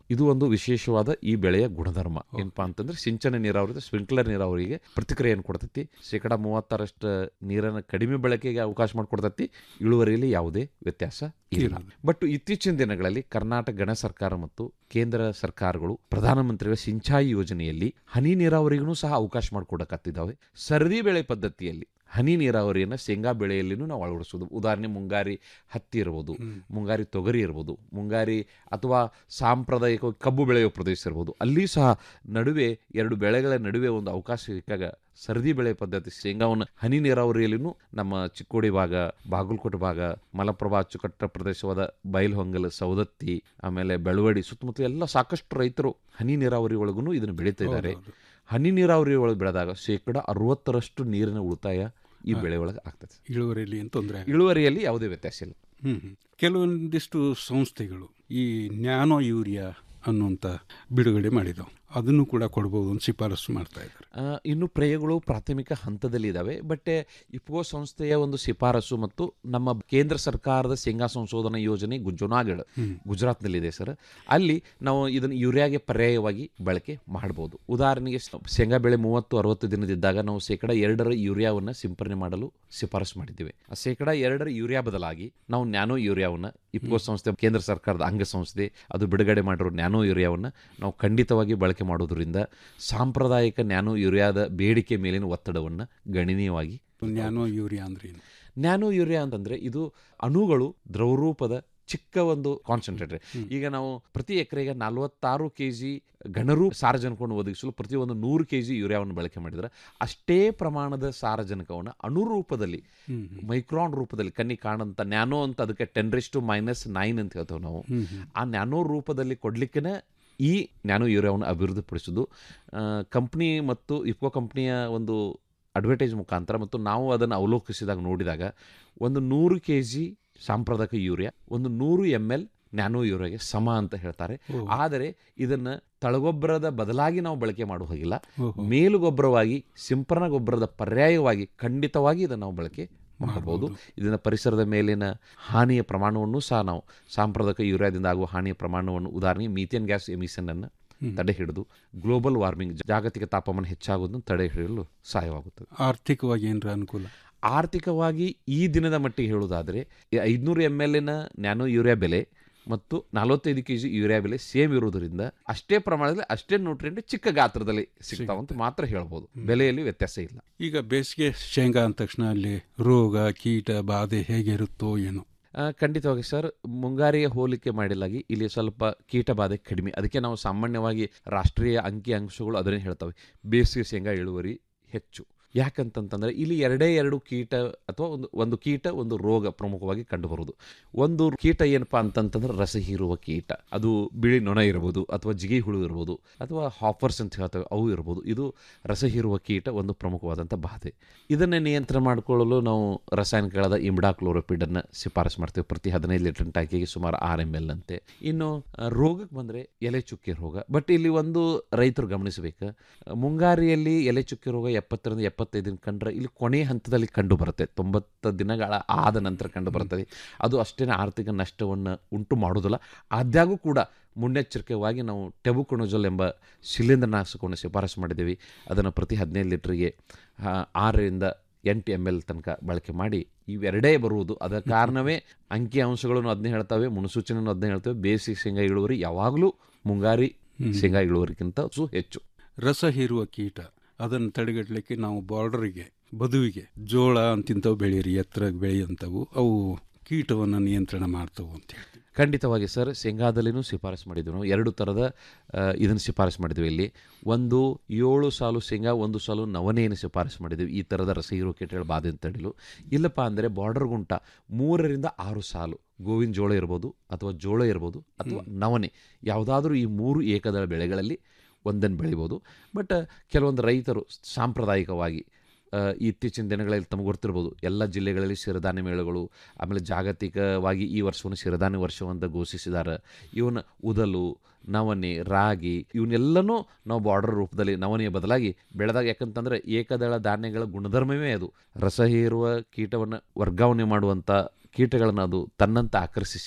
ಇದು ಒಂದು ವಿಶೇಷವಾದ ಈ ಬೆಳೆಯ ಗುಣಧರ್ಮ ಏನಪ್ಪಾ ಅಂತಂದ್ರೆ ಸಿಂಚನ ನೀರಾವರಿ ಸ್ಪ್ರಿಂಕ್ಲರ್ ನೀರಾವರಿಗೆ ಪ್ರತಿಕ್ರಿಯೆಯನ್ನು ಕೊಡ್ತೈತಿ ಶೇಕಡ ಮೂವತ್ತರಷ್ಟು ನೀರನ್ನು ಕಡಿಮೆ ಬಳಕೆಗೆ ಅವಕಾಶ ಮಾಡಿಕೊಡ್ತೈತಿ ಇಳುವರಿಯಲ್ಲಿ ಯಾವುದೇ ವ್ಯತ್ಯಾಸ ಇಲ್ಲ ಬಟ್ ಇತ್ತೀಚಿನ ದಿನಗಳಲ್ಲಿ ಕರ್ನಾಟಕ ಗಣ ಸರ್ಕಾರ ಮತ್ತು ಕೇಂದ್ರ ಸರ್ಕಾರಗಳು ಪ್ರಧಾನಮಂತ್ರಿಗಳ ಸಿಂಚಾಯಿ ಯೋಜನೆಯಲ್ಲಿ ಹನಿ ನೀರಾವರಿಗೂ ಸಹ ಅವಕಾಶ ಮಾಡಿಕೊಡಕತ್ತಿದ್ದಾವೆ ಸರದಿ ಬೆಳೆ ಪದ್ಧತಿಯಲ್ಲಿ ಹನಿ ನೀರಾವರಿಯನ್ನು ಶೇಂಗಾ ಬೆಳೆಯಲ್ಲಿನೂ ನಾವು ಅಳವಡಿಸೋದು ಉದಾಹರಣೆ ಮುಂಗಾರಿ ಹತ್ತಿ ಇರ್ಬೋದು ಮುಂಗಾರಿ ತೊಗರಿ ಇರ್ಬೋದು ಮುಂಗಾರಿ ಅಥವಾ ಸಾಂಪ್ರದಾಯಿಕ ಕಬ್ಬು ಬೆಳೆಯುವ ಪ್ರದೇಶ ಇರ್ಬೋದು ಅಲ್ಲಿ ಸಹ ನಡುವೆ ಎರಡು ಬೆಳೆಗಳ ನಡುವೆ ಒಂದು ಅವಕಾಶ ಸಿಕ್ಕಾಗ ಸರದಿ ಬೆಳೆ ಪದ್ಧತಿ ಶೇಂಗಾವನ್ನು ಹನಿ ನೀರಾವರಿಯಲ್ಲಿನೂ ನಮ್ಮ ಚಿಕ್ಕೋಡಿ ಭಾಗ ಬಾಗಲಕೋಟೆ ಭಾಗ ಮಲಪ್ರಭಾ ಅಚ್ಚುಕಟ್ಟ ಪ್ರದೇಶವಾದ ಬೈಲ್ಹೊಂಗಲ್ ಸೌದತ್ತಿ ಆಮೇಲೆ ಬೆಳವಡಿ ಸುತ್ತಮುತ್ತ ಎಲ್ಲ ಸಾಕಷ್ಟು ರೈತರು ಹನಿ ನೀರಾವರಿ ಒಳಗೂ ಇದನ್ನು ಬೆಳೀತಾ ಇದ್ದಾರೆ ಹನಿ ನೀರಾವರಿ ಒಳಗೆ ಬೆಳೆದಾಗ ಶೇಕಡ ಅರವತ್ತರಷ್ಟು ನೀರಿನ ಉಳಿತಾಯ ಈ ಬೆಳೆ ಒಳಗೆ ಆಗ್ತದೆ ಇಳುವರಿಯಲ್ಲಿ ಏನು ತೊಂದರೆ ಇಳುವರಿಯಲ್ಲಿ ಯಾವುದೇ ವ್ಯತ್ಯಾಸ ಇಲ್ಲ ಹ್ಮ್ ಹ್ಮ್. ಕೆಲವೊಂದಿಷ್ಟು ಸಂಸ್ಥೆಗಳು ಈ ನ್ಯಾನೋ ಯೂರಿಯಾ ಅನ್ನುವಂಥ ಬಿಡುಗಡೆ ಮಾಡಿದವು ಅದನ್ನು ಕೂಡ ಕೊಡ್ಬೋದು ಅಂತ ಶಿಫಾರಸು ಮಾಡ್ತಾ ಇದ್ದಾರೆ ಆ, ಇನ್ನು ಪ್ರಯೋಗಗಳು ಪ್ರಾಥಮಿಕ ಹಂತದಲ್ಲಿ ಇದ್ದಾವೆ ಬಟ್ ಇಫ್ಕೋ ಸಂಸ್ಥೆಯ ಒಂದು ಶಿಫಾರಸು ಮತ್ತು ನಮ್ಮ ಕೇಂದ್ರ ಸರ್ಕಾರದ ಶೇಂಗಾ ಸಂಶೋಧನಾ ಯೋಜನೆ ಗು- ಜುನಾಗಢ್ ಗುಜರಾತ್ನಲ್ಲಿದೆ ಸರ್ ಅಲ್ಲಿ ನಾವು ಇದನ್ನು ಯೂರಿಯಾಗೆ ಪರ್ಯಾಯವಾಗಿ ಬಳಕೆ ಮಾಡಬಹುದು ಉದಾಹರಣೆಗೆ ಸ- ಶೇಂಗಾ ಬೆಳೆ ಮೂವತ್ತು ಅರವತ್ತು ದಿನದಿದ್ದಾಗ ನಾವು ಶೇಕಡ ಎರಡರ ಯೂರಿಯಾವನ್ನು ಸಿಂಪರಣೆ ಮಾಡಲು ಶಿಫಾರಸು ಮಾಡಿದ್ದೇವೆ ಆ ಶೇಕಡ ಎರಡರ ಯೂರಿಯಾ ಬದಲಾಗಿ ನಾವು ನ್ಯಾನೋ ಯೂರಿಯಾವನ್ನು ಇಫ್ಕೋ ಸಂಸ್ಥೆ ಕೇಂದ್ರ ಸರ್ಕಾರದ ಅಂಗಸಂಸ್ಥೆ ಅದು ಬಿಡುಗಡೆ ಮಾಡಿರೋ ನ್ಯಾನೋ ಯೂರಿಯಾವನ್ನು ನಾವು ಖಂಡಿತವಾಗಿ ಬಳಕೆ ಮಾಡೋದ್ರಿಂದ ಸಾಂಪ್ರದಾಯಿಕ ನ್ಯಾನೋ ಯೂರಿಯಾದ ಬೇಡಿಕೆ ಮೇಲಿನ ಒತ್ತಡವನ್ನು ಗಣನೀಯವಾಗಿ ನ್ಯಾನೋ ಯೂರಿಯಾ ಅಂದ್ರೆ ಏನು ನ್ಯಾನೋ ಯೂರಿಯಾ ಅಂತಂದ್ರೆ ಇದು ಅಣುಗಳು ದ್ರವರೂಪದ ಚಿಕ್ಕ ಒಂದು ಕಾನ್ಸಂಟ್ರೇಟ್ ಈಗ ನಾವು ಪ್ರತಿ ಎಕರೆಗೆ ನಲವತ್ತಾರು ಕೆ ಜಿ ಘನರೂ ಸಾರಜನಕವನ್ನು ಒದಗಿಸಲು ಪ್ರತಿಯೊಂದು ನೂರು ಕೆ ಜಿ ಯೂರಿಯಾವನ್ನು ಬಳಕೆ ಮಾಡಿದ್ರೆ ಅಷ್ಟೇ ಪ್ರಮಾಣದ ಸಾರಜನಕವನ್ನು ಅಣುರೂಪದಲ್ಲಿ ಮೈಕ್ರಾನ್ ರೂಪದಲ್ಲಿ ಕಣ್ಣಿ ಕಾಣಂತ ನ್ಯಾನೋ ಅಂತ ಅದಕ್ಕೆ ten raise to minus nine ಅಂತ ಹೇಳ್ತೇವೆ ನಾವು ಹ್ಮ್ ಹ್ಮ್. ಆ ನ್ಯಾನೋ ರೂಪದಲ್ಲಿ ಕೊಡ್ಲಿಕ್ಕೆ ಈ ನ್ಯಾನೋ ಯೂರಿಯಾವನ್ನು ಅಭಿವೃದ್ಧಿಪಡಿಸೋದು ಕಂಪ್ನಿ ಮತ್ತು ಇಫ್ಕೋ ಕಂಪ್ನಿಯ ಒಂದು ಅಡ್ವರ್ಟೈಸ್ ಮುಖಾಂತರ ಮತ್ತು ನಾವು ಅದನ್ನು ಅವಲೋಕಿಸಿದಾಗ ನೋಡಿದಾಗ ಒಂದು ನೂರು ಕೆ ಜಿ ಸಾಂಪ್ರದಾಯಿಕ ಯೂರಿಯಾ ಒಂದು ನೂರು ಎಮ್ ಎಲ್ ನ್ಯಾನೋ ಯೂರಿಯಾಗೆ ಸಮ ಅಂತ ಹೇಳ್ತಾರೆ ಆದರೆ ಇದನ್ನು ತಳಗೊಬ್ಬರದ ಬದಲಾಗಿ ನಾವು ಬಳಕೆ ಮಾಡುವ ಹಾಗಿಲ್ಲ ಮೇಲು ಗೊಬ್ಬರವಾಗಿ ಸಿಂಪರಣಾ ಗೊಬ್ಬರದ ಪರ್ಯಾಯವಾಗಿ ಖಂಡಿತವಾಗಿ ಇದನ್ನು ನಾವು ಬಳಕೆ ಮಾಡಬಹುದು ಇದನ್ನ ಪರಿಸರದ ಮೇಲಿನ ಹಾನಿಯ ಪ್ರಮಾಣವನ್ನು ಸಹ ನಾವು ಸಾಂಪ್ರದಾಯಿಕ ಯೂರಿಯಾದಿಂದ ಆಗುವ ಹಾನಿಯ ಪ್ರಮಾಣವನ್ನು ಉದಾಹರಣೆಗೆ ಮೀಥೇನ್ ಗ್ಯಾಸ್ ಎಮಿಷನ್ ಅನ್ನು ತಡೆ ಹಿಡಿದು ಗ್ಲೋಬಲ್ ವಾರ್ಮಿಂಗ್ ಜಾಗತಿಕ ತಾಪಮಾನ ಹೆಚ್ಚಾಗುವುದನ್ನು ತಡೆ ಹಿಡಿಯಲು ಸಹಾಯವಾಗುತ್ತದೆ ಆರ್ಥಿಕವಾಗಿ ಏನರ ಅನುಕೂಲ ಆರ್ಥಿಕವಾಗಿ ಈ ದಿನದ ಮಟ್ಟಿಗೆ ಹೇಳುವುದಾದರೆ ಐದುನೂರು ಎಮ್ ಎಲ್ನ ನ್ಯಾನೋ ಯೂರಿಯಾ ಬೆಲೆ ಮತ್ತು ನಲವತ್ತೈದು ಕೆ ಜಿ ಯೂರಿಯಾ ಬೆಲೆ ಸೇಮ್ ಇರುವುದರಿಂದ ಅಷ್ಟೇ ಪ್ರಮಾಣದಲ್ಲಿ ಅಷ್ಟೇ ನ್ಯೂಟ್ರಿಯೆಂಟ್ ಚಿಕ್ಕ ಗಾತ್ರದಲ್ಲಿ ಸಿಗ್ತಾವಂತ ಮಾತ್ರ ಹೇಳ್ಬೋದು ಬೆಲೆಯಲ್ಲಿ ವ್ಯತ್ಯಾಸ ಇಲ್ಲ ಈಗ ಬೇಸಿಗೆ ಶೇಂಗಾ ಅಂದ ತಕ್ಷಣ ಅಲ್ಲಿ ರೋಗ ಕೀಟ ಬಾಧೆ ಹೇಗಿರುತ್ತೋ ಏನೋ ಆ, ಖಂಡಿತವಾಗಿ ಸರ್ ಮುಂಗಾರಿಗೆ ಹೋಲಿಕೆ ಮಾಡಿಲಾಗಿ ಇಲ್ಲಿ ಸ್ವಲ್ಪ ಕೀಟ ಬಾಧೆ ಕಡಿಮೆ ಅದಕ್ಕೆ ನಾವು ಸಾಮಾನ್ಯವಾಗಿ ರಾಷ್ಟ್ರೀಯ ಅಂಕಿ ಅಂಶಗಳು ಅದನ್ನೇ ಹೇಳ್ತವೆ ಬೇಸಿಗೆ ಶೇಂಗಾ ಇಳುವರಿ ಹೆಚ್ಚು ಯಾಕಂತಂತಂದ್ರೆ ಇಲ್ಲಿ ಎರಡೇ ಎರಡು ಕೀಟ ಅಥವಾ ಒಂದು ಒಂದು ಕೀಟ ಒಂದು ರೋಗ ಪ್ರಮುಖವಾಗಿ ಕಂಡುಬರುವುದು ಒಂದು ಕೀಟ ಏನಪ್ಪಾ ಅಂತಂತಂದ್ರೆ ರಸ ಹೀರುವ ಕೀಟ ಅದು ಬಿಳಿ ನೊಣ ಇರ್ಬೋದು ಅಥವಾ ಜಿಗಿ ಹುಳು ಇರ್ಬೋದು ಅಥವಾ ಹಾಫರ್ಸ್ ಅಂತ ಹೇಳ್ತೇವೆ ಅವು ಇರ್ಬೋದು ಇದು ರಸ ಹೀರುವ ಕೀಟ ಒಂದು ಪ್ರಮುಖವಾದಂಥ ಬಾಧೆ ಇದನ್ನೇ ನಿಯಂತ್ರಣ ಮಾಡಿಕೊಳ್ಳಲು ನಾವು ರಾಸಾಯನಿಕಗಳಾದ ಇಮ್ಡಾ ಕ್ಲೋರೋಪಿಡನ್ನು ಶಿಫಾರಸು ಮಾಡ್ತೇವೆ ಪ್ರತಿ ಹದಿನೈದು ಲೀಟರ್ ಟ್ಯಾಂಕಿಗೆ ಸುಮಾರು ಆರ್ ಎಮ್ ಎಲ್ ಅಂತೆ ಇನ್ನು ಆ, ರೋಗಕ್ಕೆ ಬಂದರೆ ಎಲೆ ಚುಕ್ಕೆ ರೋಗ ಬಟ್ ಇಲ್ಲಿ ಒಂದು ರೈತರು ಗಮನಿಸಬೇಕು ಮುಂಗಾರಿಯಲ್ಲಿ ಎಲೆ ಚುಕ್ಕೆ ರೋಗ ಎಪ್ಪತ್ತರಿಂದ ಎಪ್ಪತ್ತೈದು ದಿನ ಕಂಡ್ರೆ ಇಲ್ಲಿ ಕೊನೆಯ ಹಂತದಲ್ಲಿ ಕಂಡು ಬರುತ್ತೆ ತೊಂಬತ್ತು ದಿನಗಳ ಆದ ನಂತರ ಕಂಡು ಬರುತ್ತದೆ ಅದು ಅಷ್ಟೇನೆ ಆರ್ಥಿಕ ನಷ್ಟವನ್ನು ಉಂಟು ಮಾಡೋದಿಲ್ಲ ಆದಾಗೂ ಕೂಡ ಮುನ್ನೆಚ್ಚರಿಕೆಯಾಗಿ ನಾವು ಟೆಬುಕೊಣಜೋಲ್ ಎಂಬ ಶಿಲೀಂಧ್ರನಾಶಕವನ್ನು ಶಿಫಾರಸು ಮಾಡಿದ್ದೀವಿ ಅದನ್ನು ಪ್ರತಿ ಹದಿನೈದು ಲೀಟ್ರಿಗೆ ಆ, ಆರರಿಂದ ಎಂಟು ಎಮ್ ಎಲ್ ತನಕ ಬಳಕೆ ಮಾಡಿ ಇವೆರಡೇ ಬರುವುದು ಅದರ ಕಾರಣವೇ ಅಂಕಿ ಅಂಶಗಳನ್ನು ಅದನ್ನೇ ಹೇಳ್ತವೆ ಮುನ್ಸೂಚನೆಯನ್ನು ಅದನ್ನೇ ಹೇಳ್ತವೆ ಬೇಸಿಗೆ ಶೇಂಗಾ ಇಳುವರಿ ಯಾವಾಗಲೂ ಮುಂಗಾರಿ ಶೇಂಗಾ ಇಳುವರಿಗಿಂತ ಸು ಹೆಚ್ಚು ರಸ ಹೀರುವ ಕೀಟ ಅದನ್ನು ತಡೆಗಟ್ಟಲಿಕ್ಕೆ ನಾವು ಬಾರ್ಡರಿಗೆ ಬದುವಿಗೆ ಜೋಳ ಅಂತಿಂಥವು ಬೆಳೀರಿ ಎತ್ತರ ಬೆಳೆಯುವಂಥವು ಅವು ಕೀಟವನ್ನು ನಿಯಂತ್ರಣ ಮಾಡ್ತವು ಅಂತ ಹೇಳ್ತೀವಿ ಖಂಡಿತವಾಗಿ ಸರ್ ಶೇಂಗಾದಲ್ಲಿನೂ ಶಿಫಾರಸು ಮಾಡಿದ್ವಿ ನಾವು ಎರಡು ಥರದ ಇದನ್ನು ಶಿಫಾರಸು ಮಾಡಿದ್ವಿ ಇಲ್ಲಿ ಒಂದು ಏಳು ಸಾಲು ಶೇಂಗಾ ಒಂದು ಸಾಲು ನವನೆಯನ್ನು ಶಿಫಾರಸು ಮಾಡಿದ್ವಿ ಈ ಥರದ ರಸ ಹೀರೋ ಕೀಟಗಳ ಬಾಧೆ ಅಂತ ತಡೆಯಲು ಇಲ್ಲಪ್ಪ ಅಂದರೆ ಬಾರ್ಡರ್ ಗುಂಟ ಮೂರರಿಂದ ಆರು ಸಾಲು ಗೋವಿನ ಜೋಳ ಇರ್ಬೋದು ಅಥವಾ ಜೋಳ ಇರ್ಬೋದು ಅಥವಾ ನವನೆ ಯಾವುದಾದ್ರೂ ಈ ಮೂರು ಏಕದಳ ಬೆಳೆಗಳಲ್ಲಿ ಒಂದನ್ನು ಬೆಳಿಬೋದು ಬಟ್ ಕೆಲವೊಂದು ರೈತರು ಸಾಂಪ್ರದಾಯಿಕವಾಗಿ ಆ, ಇತ್ತೀಚಿನ ದಿನಗಳಲ್ಲಿ ತಮಗೆ ಗೊತ್ತಿರ್ಬೋದು ಎಲ್ಲ ಜಿಲ್ಲೆಗಳಲ್ಲಿ ಸಿರಿಧಾನ್ಯ ಮೇಳಗಳು ಆಮೇಲೆ ಜಾಗತಿಕವಾಗಿ ಈ ವರ್ಷವನ್ನು ಸಿರಿಧಾನ್ಯ ವರ್ಷವಂತ ಘೋಷಿಸಿದ್ದಾರೆ ಇವನ್ನ ಉದಲು ನವಣೆ ರಾಗಿ ಇವನ್ನೆಲ್ಲನೂ ನಾವು ಬಾರ್ಡರ್ ರೂಪದಲ್ಲಿ ನವನೆಯ ಬದಲಾಗಿ ಬೆಳೆದಾಗ ಯಾಕಂತಂದರೆ ಏಕದಳ ಧಾನ್ಯಗಳ ಗುಣಧರ್ಮವೇ ಅದು ರಸ ಹೀರುವ ಕೀಟವನ್ನು ವರ್ಗಾವಣೆ ಮಾಡುವಂಥ ಕೀಟಗಳನ್ನು ಅದು ತನ್ನಂತ ಆಕರ್ಷಿಸಿ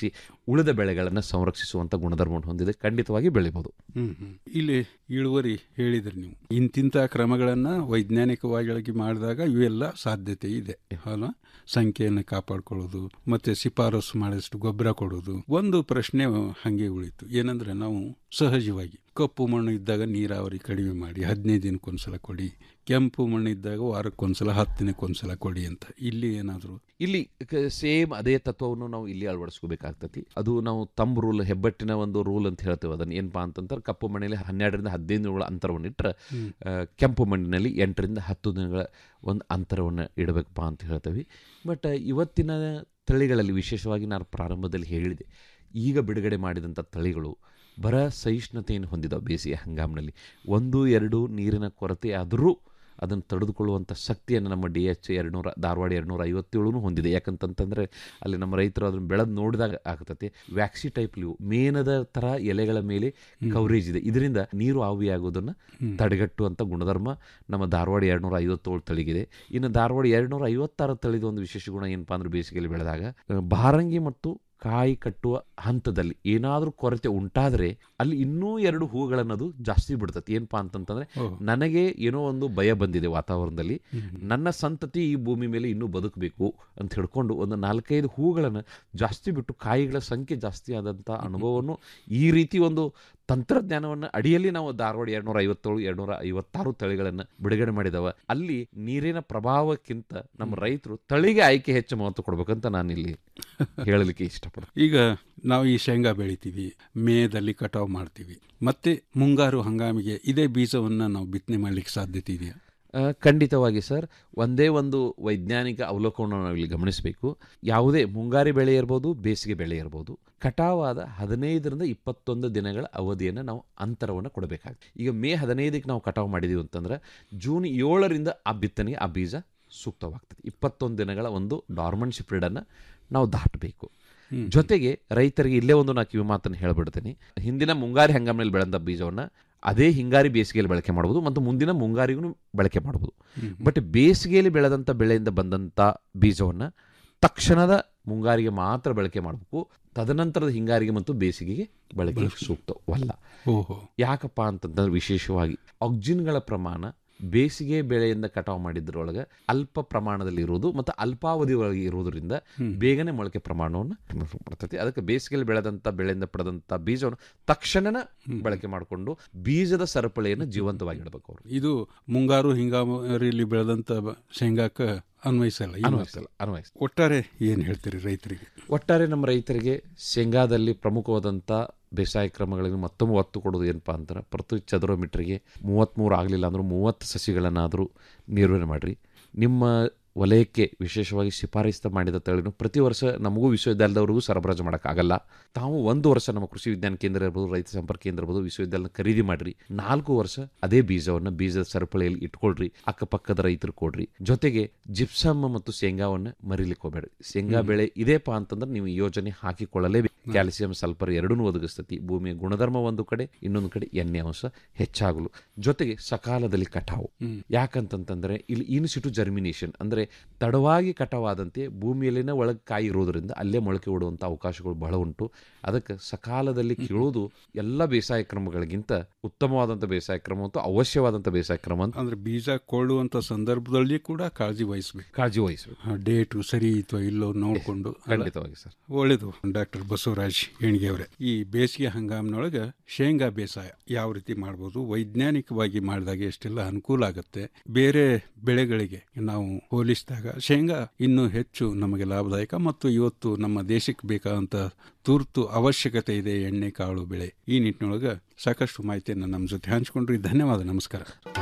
ಉಳಿದ ಬೆಳೆಗಳನ್ನು ಸಂರಕ್ಷಿಸುವಂಥ ಗುಣಧರ್ಮವನ್ನು ಹೊಂದಿದೆ ಖಂಡಿತವಾಗಿ ಬೆಳಿಬೋದು ಹ್ಮ್ ಹ್ಮ್. ಇಲ್ಲಿ ಇಳುವರಿ ಹೇಳಿದ್ರಿ ನೀವು ಇಂತಿಂಥ ಕ್ರಮಗಳನ್ನ ವೈಜ್ಞಾನಿಕವಾಗಿ ಮಾಡಿದಾಗ ಇವೆಲ್ಲ ಸಾಧ್ಯತೆ ಇದೆ ಅಲ್ಲ ಸಂಖ್ಯೆಯನ್ನು ಕಾಪಾಡ್ಕೊಳ್ಳೋದು ಮತ್ತೆ ಶಿಫಾರಸು ಮಾಡಿದಷ್ಟು ಗೊಬ್ಬರ ಕೊಡೋದು ಒಂದು ಪ್ರಶ್ನೆ ಹಂಗೆ ಉಳಿತು ಏನಂದ್ರೆ ನಾವು ಸಹಜವಾಗಿ ಕಪ್ಪು ಮಣ್ಣು ಇದ್ದಾಗ ನೀರಾವರಿ ಕಡಿಮೆ ಮಾಡಿ ಹದಿನೈದು ದಿನಕ್ಕೊಂದ್ಸಲ ಕೊಡಿ ಕೆಂಪು ಮಣ್ಣು ಇದ್ದಾಗ ವಾರಕ್ಕೊಂದ್ಸಲ ಹತ್ತು ದಿನಕ್ಕೊಂದ್ಸಲ ಕೊಡಿ ಅಂತ ಇಲ್ಲಿ ಏನಾದರೂ ಇಲ್ಲಿ ಸೇಮ್ ಅದೇ ತತ್ವವನ್ನು ನಾವು ಇಲ್ಲಿ ಅಳವಡಿಸ್ಕೋಬೇಕಾಗ್ತತಿ ಅದು ನಾವು ತಮ್ಮ ರೂಲ್ ಹೆಬ್ಬಟ್ಟಿನ ಒಂದು ರೂಲ್ ಅಂತ ಹೇಳ್ತೇವೆ ಅದನ್ನ ಏನಪ್ಪಾ ಅಂತಂದ್ರೆ ಕಪ್ಪು ಮಣ್ಣಿನಲ್ಲಿ ಹನ್ನೆರಡರಿಂದ ಹದಿನೈದು ದಿನಗಳ ಅಂತರವನ್ನು ಇಟ್ಟರೆ ಹ್ಮ್. ಆ, ಕೆಂಪು ಮಣ್ಣಿನಲ್ಲಿ ಎಂಟರಿಂದ ಹತ್ತು ದಿನಗಳ ಒಂದು ಅಂತರವನ್ನು ಇಡಬೇಕಪ್ಪ ಅಂತ ಹೇಳ್ತೇವೆ ಬಟ್ ಇವತ್ತಿನ ತಳಿಗಳಲ್ಲಿ ವಿಶೇಷವಾಗಿ ನಾನು ಪ್ರಾರಂಭದಲ್ಲಿ ಹೇಳಿದೆ ಈಗ ಬಿಡುಗಡೆ ಮಾಡಿದಂಥ ತಳಿಗಳು ಬರ ಸಹಿಷ್ಣುತೆಯನ್ನು ಹೊಂದಿದ್ದಾವೆ ಬೇಸಿಗೆ ಹಂಗಾಮಿನಲ್ಲಿ ಒಂದು ಎರಡು ನೀರಿನ ಕೊರತೆ ಆದರೂ ಅದನ್ನು ತಡೆದುಕೊಳ್ಳುವಂಥ ಶಕ್ತಿಯನ್ನು ನಮ್ಮ ಡಿ ಎಚ್ ಎರಡುನೂರ ಧಾರವಾಡ ಎರಡುನೂರ ಐವತ್ತೇಳು ಹೊಂದಿದೆ ಯಾಕಂತಂತಂದರೆ ಅಲ್ಲಿ ನಮ್ಮ ರೈತರು ಅದನ್ನು ಬೆಳೆದು ನೋಡಿದಾಗ ಆಗ್ತತೆ ವ್ಯಾಕ್ಸಿ ಟೈಪ್ ಲಿವು ಮೇನದ ಥರ ಎಲೆಗಳ ಮೇಲೆ ಕವರೇಜ್ ಇದೆ ಇದರಿಂದ ನೀರು ಆವಿಯಾಗೋದನ್ನು ತಡೆಗಟ್ಟುವಂಥ ಗುಣಧರ್ಮ ನಮ್ಮ ಧಾರವಾಡ ಎರಡುನೂರ ಐವತ್ತೇಳು ತಳಿಗಿದೆ ಇನ್ನು ಧಾರವಾಡ ಎರಡುನೂರ ಐವತ್ತಾರು ತಳಿದ ಒಂದು ವಿಶೇಷ ಗುಣ ಏನಪ್ಪಾ ಅಂದ್ರೆ ಬೇಸಿಗೆಯಲ್ಲಿ ಬೆಳೆದಾಗ ಆ, ಬಾರಂಗಿ ಮತ್ತು ಕಾಯಿ ಕಟ್ಟುವ ಹಂತದಲ್ಲಿ ಏನಾದರೂ ಕೊರತೆ ಉಂಟಾದರೆ ಅಲ್ಲಿ ಇನ್ನೂ ಎರಡು ಹೂಗಳನ್ನದು ಜಾಸ್ತಿ ಬಿಡ್ತತಿ ಏನಪ್ಪಾ ಅಂತಂತಂದ್ರೆ ನನಗೆ ಏನೋ ಒಂದು ಭಯ ಬಂದಿದೆ ವಾತಾವರಣದಲ್ಲಿ ನನ್ನ ಸಂತತಿ ಈ ಭೂಮಿ ಮೇಲೆ ಇನ್ನೂ ಬದುಕಬೇಕು ಅಂತ ಹಿಡ್ಕೊಂಡು ಒಂದು ನಾಲ್ಕೈದು ಹೂಗಳನ್ನು ಜಾಸ್ತಿ ಬಿಟ್ಟು ಕಾಯಿಗಳ ಸಂಖ್ಯೆ ಜಾಸ್ತಿ ಆದಂಥ ಅನುಭವವನ್ನು ಈ ರೀತಿ ಒಂದು ತಂತ್ರಜ್ಞಾನವನ್ನು ಅಡಿಯಲ್ಲಿ ನಾವು ಧಾರವಾಡ ಎರಡ್ನೂರ ಐವತ್ತೇಳು ಎರಡ್ನೂರ ಐವತ್ತಾರು ತಳಿಗಳನ್ನು ಬಿಡುಗಡೆ ಮಾಡಿದವ ಅಲ್ಲಿ ನೀರಿನ ಪ್ರಭಾವಕ್ಕಿಂತ ನಮ್ಮ ರೈತರು ತಳಿಗೆ ಆಯ್ಕೆ ಹೆಚ್ಚು ಮಹತ್ವ ಕೊಡ್ಬೇಕಂತ ನಾನು ಇಲ್ಲಿ ಹೇಳಲಿಕ್ಕೆ ಇಷ್ಟಪಡ್ತೀನಿ ಈಗ ನಾವು ಈ ಶೇಂಗಾ ಬೆಳಿತೀವಿ ಮೇದಲ್ಲಿ ಕಟಾವು ಮಾಡ್ತೀವಿ ಮತ್ತೆ ಮುಂಗಾರು ಹಂಗಾಮಿಗೆ ಇದೇ ಬೀಜವನ್ನ ನಾವು ಬಿತ್ತನೆ ಮಾಡ್ಲಿಕ್ಕೆ ಸಾಧ್ಯತೆ ಇದೆಯಾ ಆ, ಖಂಡಿತವಾಗಿ ಸರ್ ಒಂದೇ ಒಂದು ವೈಜ್ಞಾನಿಕ ಅವಲೋಕನವನ್ನು ನಾವು ಇಲ್ಲಿ ಗಮನಿಸಬೇಕು ಯಾವುದೇ ಮುಂಗಾರಿ ಬೆಳೆ ಇರ್ಬೋದು ಬೇಸಿಗೆ ಬೆಳೆ ಇರ್ಬೋದು ಕಟಾವಾದ ಹದಿನೈದರಿಂದ ಇಪ್ಪತ್ತೊಂದು ದಿನಗಳ ಅವಧಿಯನ್ನು ನಾವು ಅಂತರವನ್ನು ಕೊಡಬೇಕಾಗ್ತದೆ ಈಗ ಮೇ ಹದಿನೈದಕ್ಕೆ ನಾವು ಕಟಾವು ಮಾಡಿದೀವಿ ಅಂತಂದ್ರೆ ಜೂನ್ ಏಳರಿಂದ ಆ ಬಿತ್ತನೆಗೆ ಆ ಬೀಜ ಸೂಕ್ತವಾಗ್ತದೆ ಇಪ್ಪತ್ತೊಂದು ದಿನಗಳ ಒಂದು ಡಾರ್ಮೆಂಟ್ ಪೀರಿಯಡನ್ನು ನಾವು ದಾಟಬೇಕು ಜೊತೆಗೆ ರೈತರಿಗೆ ಇಲ್ಲೇ ಒಂದು ನಾ ಕಿವಿ ಮಾತನ್ನು ಹೇಳ್ಬಿಡ್ತೀನಿ ಹಿಂದಿನ ಮುಂಗಾರಿ ಹಂಗಾಮಿನಲ್ಲಿ ಬೆಳೆದ ಬೀಜವನ್ನು ಅದೇ ಹಿಂಗಾರಿ ಬೇಸಿಗೆಯಲ್ಲಿ ಬಳಕೆ ಮಾಡ್ಬೋದು ಮತ್ತು ಮುಂದಿನ ಮುಂಗಾರಿಗೂ ಬಳಕೆ ಮಾಡ್ಬೋದು ಬಟ್ ಬೇಸಿಗೆಯಲ್ಲಿ ಬೆಳೆದಂಥ ಬೆಳೆಯಿಂದ ಬಂದಂಥ ಬೀಜವನ್ನು ತಕ್ಷಣದ ಮುಂಗಾರಿಗೆ ಮಾತ್ರ ಬಳಕೆ ಮಾಡಬೇಕು ತದನಂತರದ ಹಿಂಗಾರಿಗೆ ಮತ್ತು ಬೇಸಿಗೆಗೆ ಬಳಕೆ ಸೂಕ್ತವಲ್ಲ ಓಹೋ ಯಾಕಪ್ಪ ಅಂತಂದ್ರೆ ವಿಶೇಷವಾಗಿ ಆಕ್ಸಿಜನ್ಗಳ ಪ್ರಮಾಣ ಬೇಸಿಗೆ ಬೆಳೆಯಿಂದ ಕಟಾವು ಮಾಡಿದ್ರೊಳಗೆ ಅಲ್ಪ ಪ್ರಮಾಣದಲ್ಲಿ ಇರುವುದು ಮತ್ತು ಅಲ್ಪಾವಧಿ ಒಳಗೆ ಇರುವುದರಿಂದ ಬೇಗನೆ ಮೊಳಕೆ ಪ್ರಮಾಣವನ್ನು ಮಾಡ್ತೈತಿ ಅದಕ್ಕೆ ಬೇಸಿಗೆಯಲ್ಲಿ ಬೆಳೆದಂಥ ಬೆಳೆಯಿಂದ ಪಡೆದಂಥ ಬೀಜವನ್ನು ತಕ್ಷಣನ ಬಳಕೆ ಮಾಡಿಕೊಂಡು ಬೀಜದ ಸರಪಳಿಯನ್ನು ಜೀವಂತವಾಗಿ ಇಡಬೇಕು ಅವರು ಇದು ಮುಂಗಾರು ಹಿಂಗಾರಿಯಲ್ಲಿ ಬೆಳೆದಂತ ಬ- ಶೇಂಗಾಕ್ಕ ಅನ್ವಯಿಸಲ್ಲ ಈ ಅನ್ವಯಿಸಲ್ಲ, ಮಾತು. ಅನ್ವಯಿಸಲ್ಲ. ಒಟ್ಟಾರೆ ಏನ್ ಹೇಳ್ತೀರಿ ರೈತರಿಗೆ ಒಟ್ಟಾರೆ ನಮ್ಮ ರೈತರಿಗೆ ಶೇಂಗಾದಲ್ಲಿ ಪ್ರಮುಖವಾದಂಥ ಬೇಸಾಯ ಕ್ರಮಗಳಿಗೆ ಮತ್ತೊಮ್ಮೆ ಒತ್ತು ಕೊಡೋದು ಏನಪ್ಪಾ ಅಂತಾರೆ ಪ್ರತಿ ಚದುರ ಮೀಟ್ರಿಗೆ ಮೂವತ್ತ್ಮೂರು ಆಗಲಿಲ್ಲ ಅಂದರೂ ಮೂವತ್ತು ಸಸಿಗಳನ್ನಾದರೂ ನಿರ್ವಹಣೆ ಮಾಡಿರಿ ನಿಮ್ಮ ವಲಯಕ್ಕೆ ವಿಶೇಷವಾಗಿ ಶಿಫಾರಸ್ತು ಮಾಡಿದ ತಳಿನು ಪ್ರತಿ ವರ್ಷ ನಮಗೂ ವಿಶ್ವವಿದ್ಯಾಲಯದವರಿಗೂ ಸರಬರಾಜು ಮಾಡೋಕ್ಕಾಗಲ್ಲ ತಾವು ಒಂದು ವರ್ಷ ನಮ್ಮ ಕೃಷಿ ವಿಜ್ಞಾನ ಕೇಂದ್ರ ಇರ್ಬೋದು ರೈತ ಸಂಪರ್ಕ ಕೇಂದ್ರ ಇರ್ಬೋದು ವಿಶ್ವವಿದ್ಯಾಲಯ ಖರೀದಿ ಮಾಡ್ರಿ ನಾಲ್ಕು ವರ್ಷ ಅದೇ ಬೀಜವನ್ನು ಬೀಜದ ಸರಪಳಿಯಲ್ಲಿ ಇಟ್ಕೊಳ್ರಿ ಅಕ್ಕಪಕ್ಕದ ರೈತರು ಕೊಡ್ರಿ ಜೊತೆಗೆ ಜಿಪ್ಸಮ್ ಮತ್ತು ಶೇಂಗಾವನ್ನು ಮರಿಲಿಕ್ಕೆ ಹೋಗಬೇಡ್ರಿ ಶೇಂಗಾ ಹ್ಮ್. ಬೆಳೆ ಇದೆಪಾ ಅಂತಂದ್ರೆ ನೀವು ಈ ಯೋಜನೆ ಹಾಕಿಕೊಳ್ಳಲೇಬೇಕು ಕ್ಯಾಲ್ಸಿಯಂ ಸಲ್ಫರ್ ಎರಡನ್ನೂ ಒದಗಿಸ್ತತಿ ಭೂಮಿಯ ಗುಣಧರ್ಮ ಒಂದು ಕಡೆ ಇನ್ನೊಂದು ಕಡೆ ಎಣ್ಣೆ ಅಂಶ ಹೆಚ್ಚಾಗಲು ಜೊತೆಗೆ ಸಕಾಲದಲ್ಲಿ ಕಟಾವು ಹ್ಮ್. ಯಾಕಂತಂತಂದ್ರೆ ಇಲ್ಲಿ ಇನ್ಸಿಟು ಜರ್ಮಿನೇಷನ್ ಅಂದ್ರೆ ತಡವಾಗಿ ಕಟಾವಾದಂತೆ ಭೂಮಿಯಲ್ಲಿನ ಒಳಗೆ ಕಾಯಿ ಇರೋದ್ರಿಂದ ಅಲ್ಲೇ ಮೊಳಕೆ ಓಡುವಂಥ ಅವಕಾಶಗಳು ಬಹಳ ಉಂಟು ಅದಕ್ಕೆ ಸಕಾಲದಲ್ಲಿ ಕೀಳೋದು ಎಲ್ಲ ಬೇಸಾಯ ಕ್ರಮಗಳಿಗಿಂತ ಉತ್ತಮವಾದಂಥ ಬೇಸಾಯ ಕ್ರಮ ಮತ್ತು ಅವಶ್ಯವಾದಂಥ ಬೇಸಾಯ ಕ್ರಮ ಅಂತ ಅಂದ್ರೆ ಬೀಜ ಕೊಳ್ಳುವಂತ ಸಂದರ್ಭದಲ್ಲಿ ಕೂಡ ಕಾಳಜಿ ವಹಿಸಬೇಕು ಕಾಳಜಿ ವಹಿಸಬೇಕು ಡೇಟು ಸರಿ ಇತ್ತೋ ಇಲ್ಲೋ ನೋಡಿಕೊಂಡು ಖಂಡಿತವಾಗಿ ಸರ್ ಒಳ್ಳೇದು ಡಾಕ್ಟರ್ ಬಸವರಾಜ್ ಹೆಣ್ಗೆ ಅವರೇ ಈ ಬೇಸಿಗೆ ಹಂಗಾಮಿನೊಳಗೆ ಶೇಂಗಾ ಬೇಸಾಯ ಯಾವ ರೀತಿ ಮಾಡ್ಬೋದು ವೈಜ್ಞಾನಿಕವಾಗಿ ಮಾಡಿದಾಗ ಎಷ್ಟೆಲ್ಲ ಅನುಕೂಲ ಆಗುತ್ತೆ ಬೇರೆ ಬೆಳೆಗಳಿಗೆ ನಾವು ಹೋಲಿಸಿದಾಗ ಶೇಂಗಾ ಇನ್ನೂ ಹೆಚ್ಚು ನಮಗೆ ಲಾಭದಾಯಕ ಮತ್ತು ಇವತ್ತು ನಮ್ಮ ದೇಶಕ್ಕೆ ಬೇಕಾದಂತ ತುರ್ತು ಅವಶ್ಯಕತೆ ಇದೆ ಎಣ್ಣೆ ಕಾಳು ಬೆಳೆ ಈ ನಿಟ್ಟಿನೊಳಗೆ ಸಾಕಷ್ಟು ಮಾಹಿತಿಯನ್ನು ನಮ್ಮ ಜೊತೆ ಹಂಚಿಕೊಂಡ್ರಿ ಧನ್ಯವಾದ ನಮಸ್ಕಾರ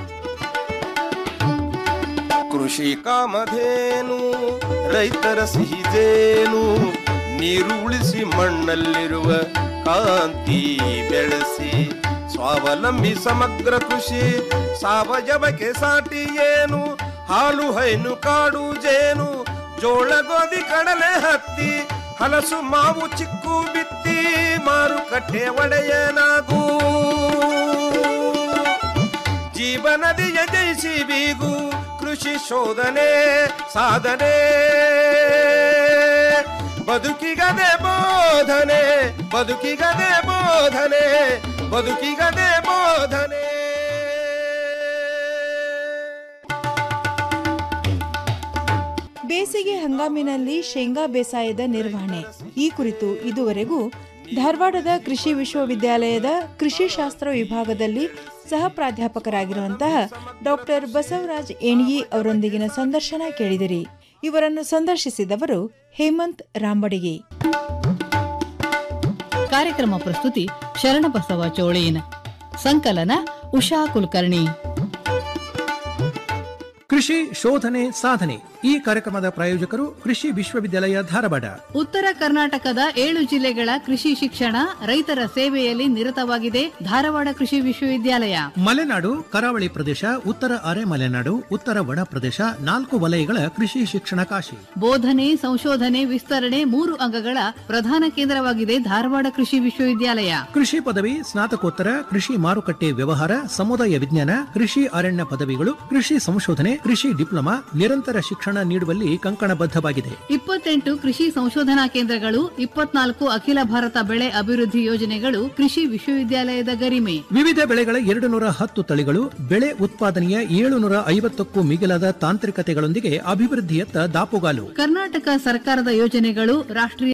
ಕೃಷಿ ಕಾಮಧೇನು ರೈತರ ಸಿಹಿದೇನು ನೀರು ಉಳಿಸಿ ಮಣ್ಣಲ್ಲಿರುವ ಕಾಂತಿ ಬೆಳೆಸಿ ಸ್ವಾವಲಂಬಿ ಸಮಗ್ರ ಕೃಷಿ ಸಾವಯವಕ್ಕೆ ಸಾಟಿ ಏನು ಹಾಲು ಹೈನು ಕಾಡು ಜೇನು ಜೋಳ ಗೋಧಿ ಕಡಲೆ ಹತ್ತಿ ಹಲಸು ಮಾವು ಚಿಕ್ಕು ಬಿತ್ತಿ ಮಾರುಕಟ್ಟೆ ಒಡೆಯನಾಗೂ ಜೀವನದಿಯ ಜಯಿಸಿ ಬೀಗು ಕೃಷಿ ಶೋಧನೆ ಸಾಧನೆ ಬದುಕಿಗದೆ ಬೋಧನೆ ಬದುಕಿಗದೆ ಬೋಧನೆ ಬದುಕಿಗದೆ ಬೋಧನೆ ಬೇಸಿಗೆ ಹಂಗಾಮಿನಲ್ಲಿ ಶೇಂಗಾ ಬೇಸಾಯದ ನಿರ್ವಹಣೆ ಈ ಕುರಿತು ಇದುವರೆಗೂ ಧಾರವಾಡದ ಕೃಷಿ ವಿಶ್ವವಿದ್ಯಾಲಯದ ಕೃಷಿ ಶಾಸ್ತ್ರ ವಿಭಾಗದಲ್ಲಿ ಸಹ ಪ್ರಾಧ್ಯಾಪಕರಾಗಿರುವಂತಹ ಡಾಕ್ಟರ್ ಬಸವರಾಜ್ ಏಣಿಗಿ ಅವರೊಂದಿಗಿನ ಸಂದರ್ಶನ ಕೇಳಿದಿರಿ ಇವರನ್ನು ಸಂದರ್ಶಿಸಿದವರು ಹೇಮಂತ್ ರಾಂಬಡಿಗೆ ಕಾರ್ಯಕ್ರಮ ಪ್ರಸ್ತುತಿ ಶರಣಬಸವ ಚೋಳೇನ್ ಸಂಕಲನ ಉಷಾ ಕುಲಕರ್ಣಿ ಕೃಷಿ ಶೋಧನೆ ಸಾಧನೆ ಈ ಕಾರ್ಯಕ್ರಮದ ಪ್ರಾಯೋಜಕರು ಕೃಷಿ ವಿಶ್ವವಿದ್ಯಾಲಯ ಧಾರವಾಡ ಉತ್ತರ ಕರ್ನಾಟಕದ ಏಳು ಜಿಲ್ಲೆಗಳ ಕೃಷಿ ಶಿಕ್ಷಣ ರೈತರ ಸೇವೆಯಲ್ಲಿ ನಿರತವಾಗಿದೆ ಧಾರವಾಡ ಕೃಷಿ ವಿಶ್ವವಿದ್ಯಾಲಯ ಮಲೆನಾಡು ಕರಾವಳಿ ಪ್ರದೇಶ ಉತ್ತರ ಅರೆ ಮಲೆನಾಡು ಉತ್ತರ ಒಣ ಪ್ರದೇಶ ನಾಲ್ಕು ವಲಯಗಳ ಕೃಷಿ ಶಿಕ್ಷಣ ಕಾಶಿ ಬೋಧನೆ ಸಂಶೋಧನೆ ವಿಸ್ತರಣೆ ಮೂರು ಅಂಗಗಳ ಪ್ರಧಾನ ಕೇಂದ್ರವಾಗಿದೆ ಧಾರವಾಡ ಕೃಷಿ ವಿಶ್ವವಿದ್ಯಾಲಯ ಕೃಷಿ ಪದವಿ ಸ್ನಾತಕೋತ್ತರ ಕೃಷಿ ಮಾರುಕಟ್ಟೆ ವ್ಯವಹಾರ ಸಮುದಾಯ ವಿಜ್ಞಾನ ಕೃಷಿ ಅರಣ್ಯ ಪದವಿಗಳು ಕೃಷಿ ಸಂಶೋಧನೆ ಕೃಷಿ ಡಿಪ್ಲೊಮಾ ನಿರಂತರ ಶಿಕ್ಷಣ ನೀಡುವಲ್ಲಿ ಕಂಕಣಬದ್ಧವಾಗಿದೆ ಇಪ್ಪತ್ತೆಂಟು ಕೃಷಿ ಸಂಶೋಧನಾ ಕೇಂದ್ರಗಳು ಇಪ್ಪತ್ನಾಲ್ಕು ಅಖಿಲ ಭಾರತ ಬೆಳೆ ಅಭಿವೃದ್ಧಿ ಯೋಜನೆಗಳು ಕೃಷಿ ವಿಶ್ವವಿದ್ಯಾಲಯದ ಗರಿಮೆ ವಿವಿಧ ಬೆಳೆಗಳ ಎರಡು ನೂರ ಹತ್ತು ತಳಿಗಳು ಬೆಳೆ ಉತ್ಪಾದನೆಯ ಏಳುನೂರ ಐವತ್ತಕ್ಕೂ ಮಿಗಿಲಾದ ತಾಂತ್ರಿಕತೆಗಳೊಂದಿಗೆ ಅಭಿವೃದ್ಧಿಯತ್ತ ದಾಪುಗಾಲು ಕರ್ನಾಟಕ ಸರ್ಕಾರದ ಯೋಜನೆಗಳು ರಾಷ್ಟ್ರೀಯ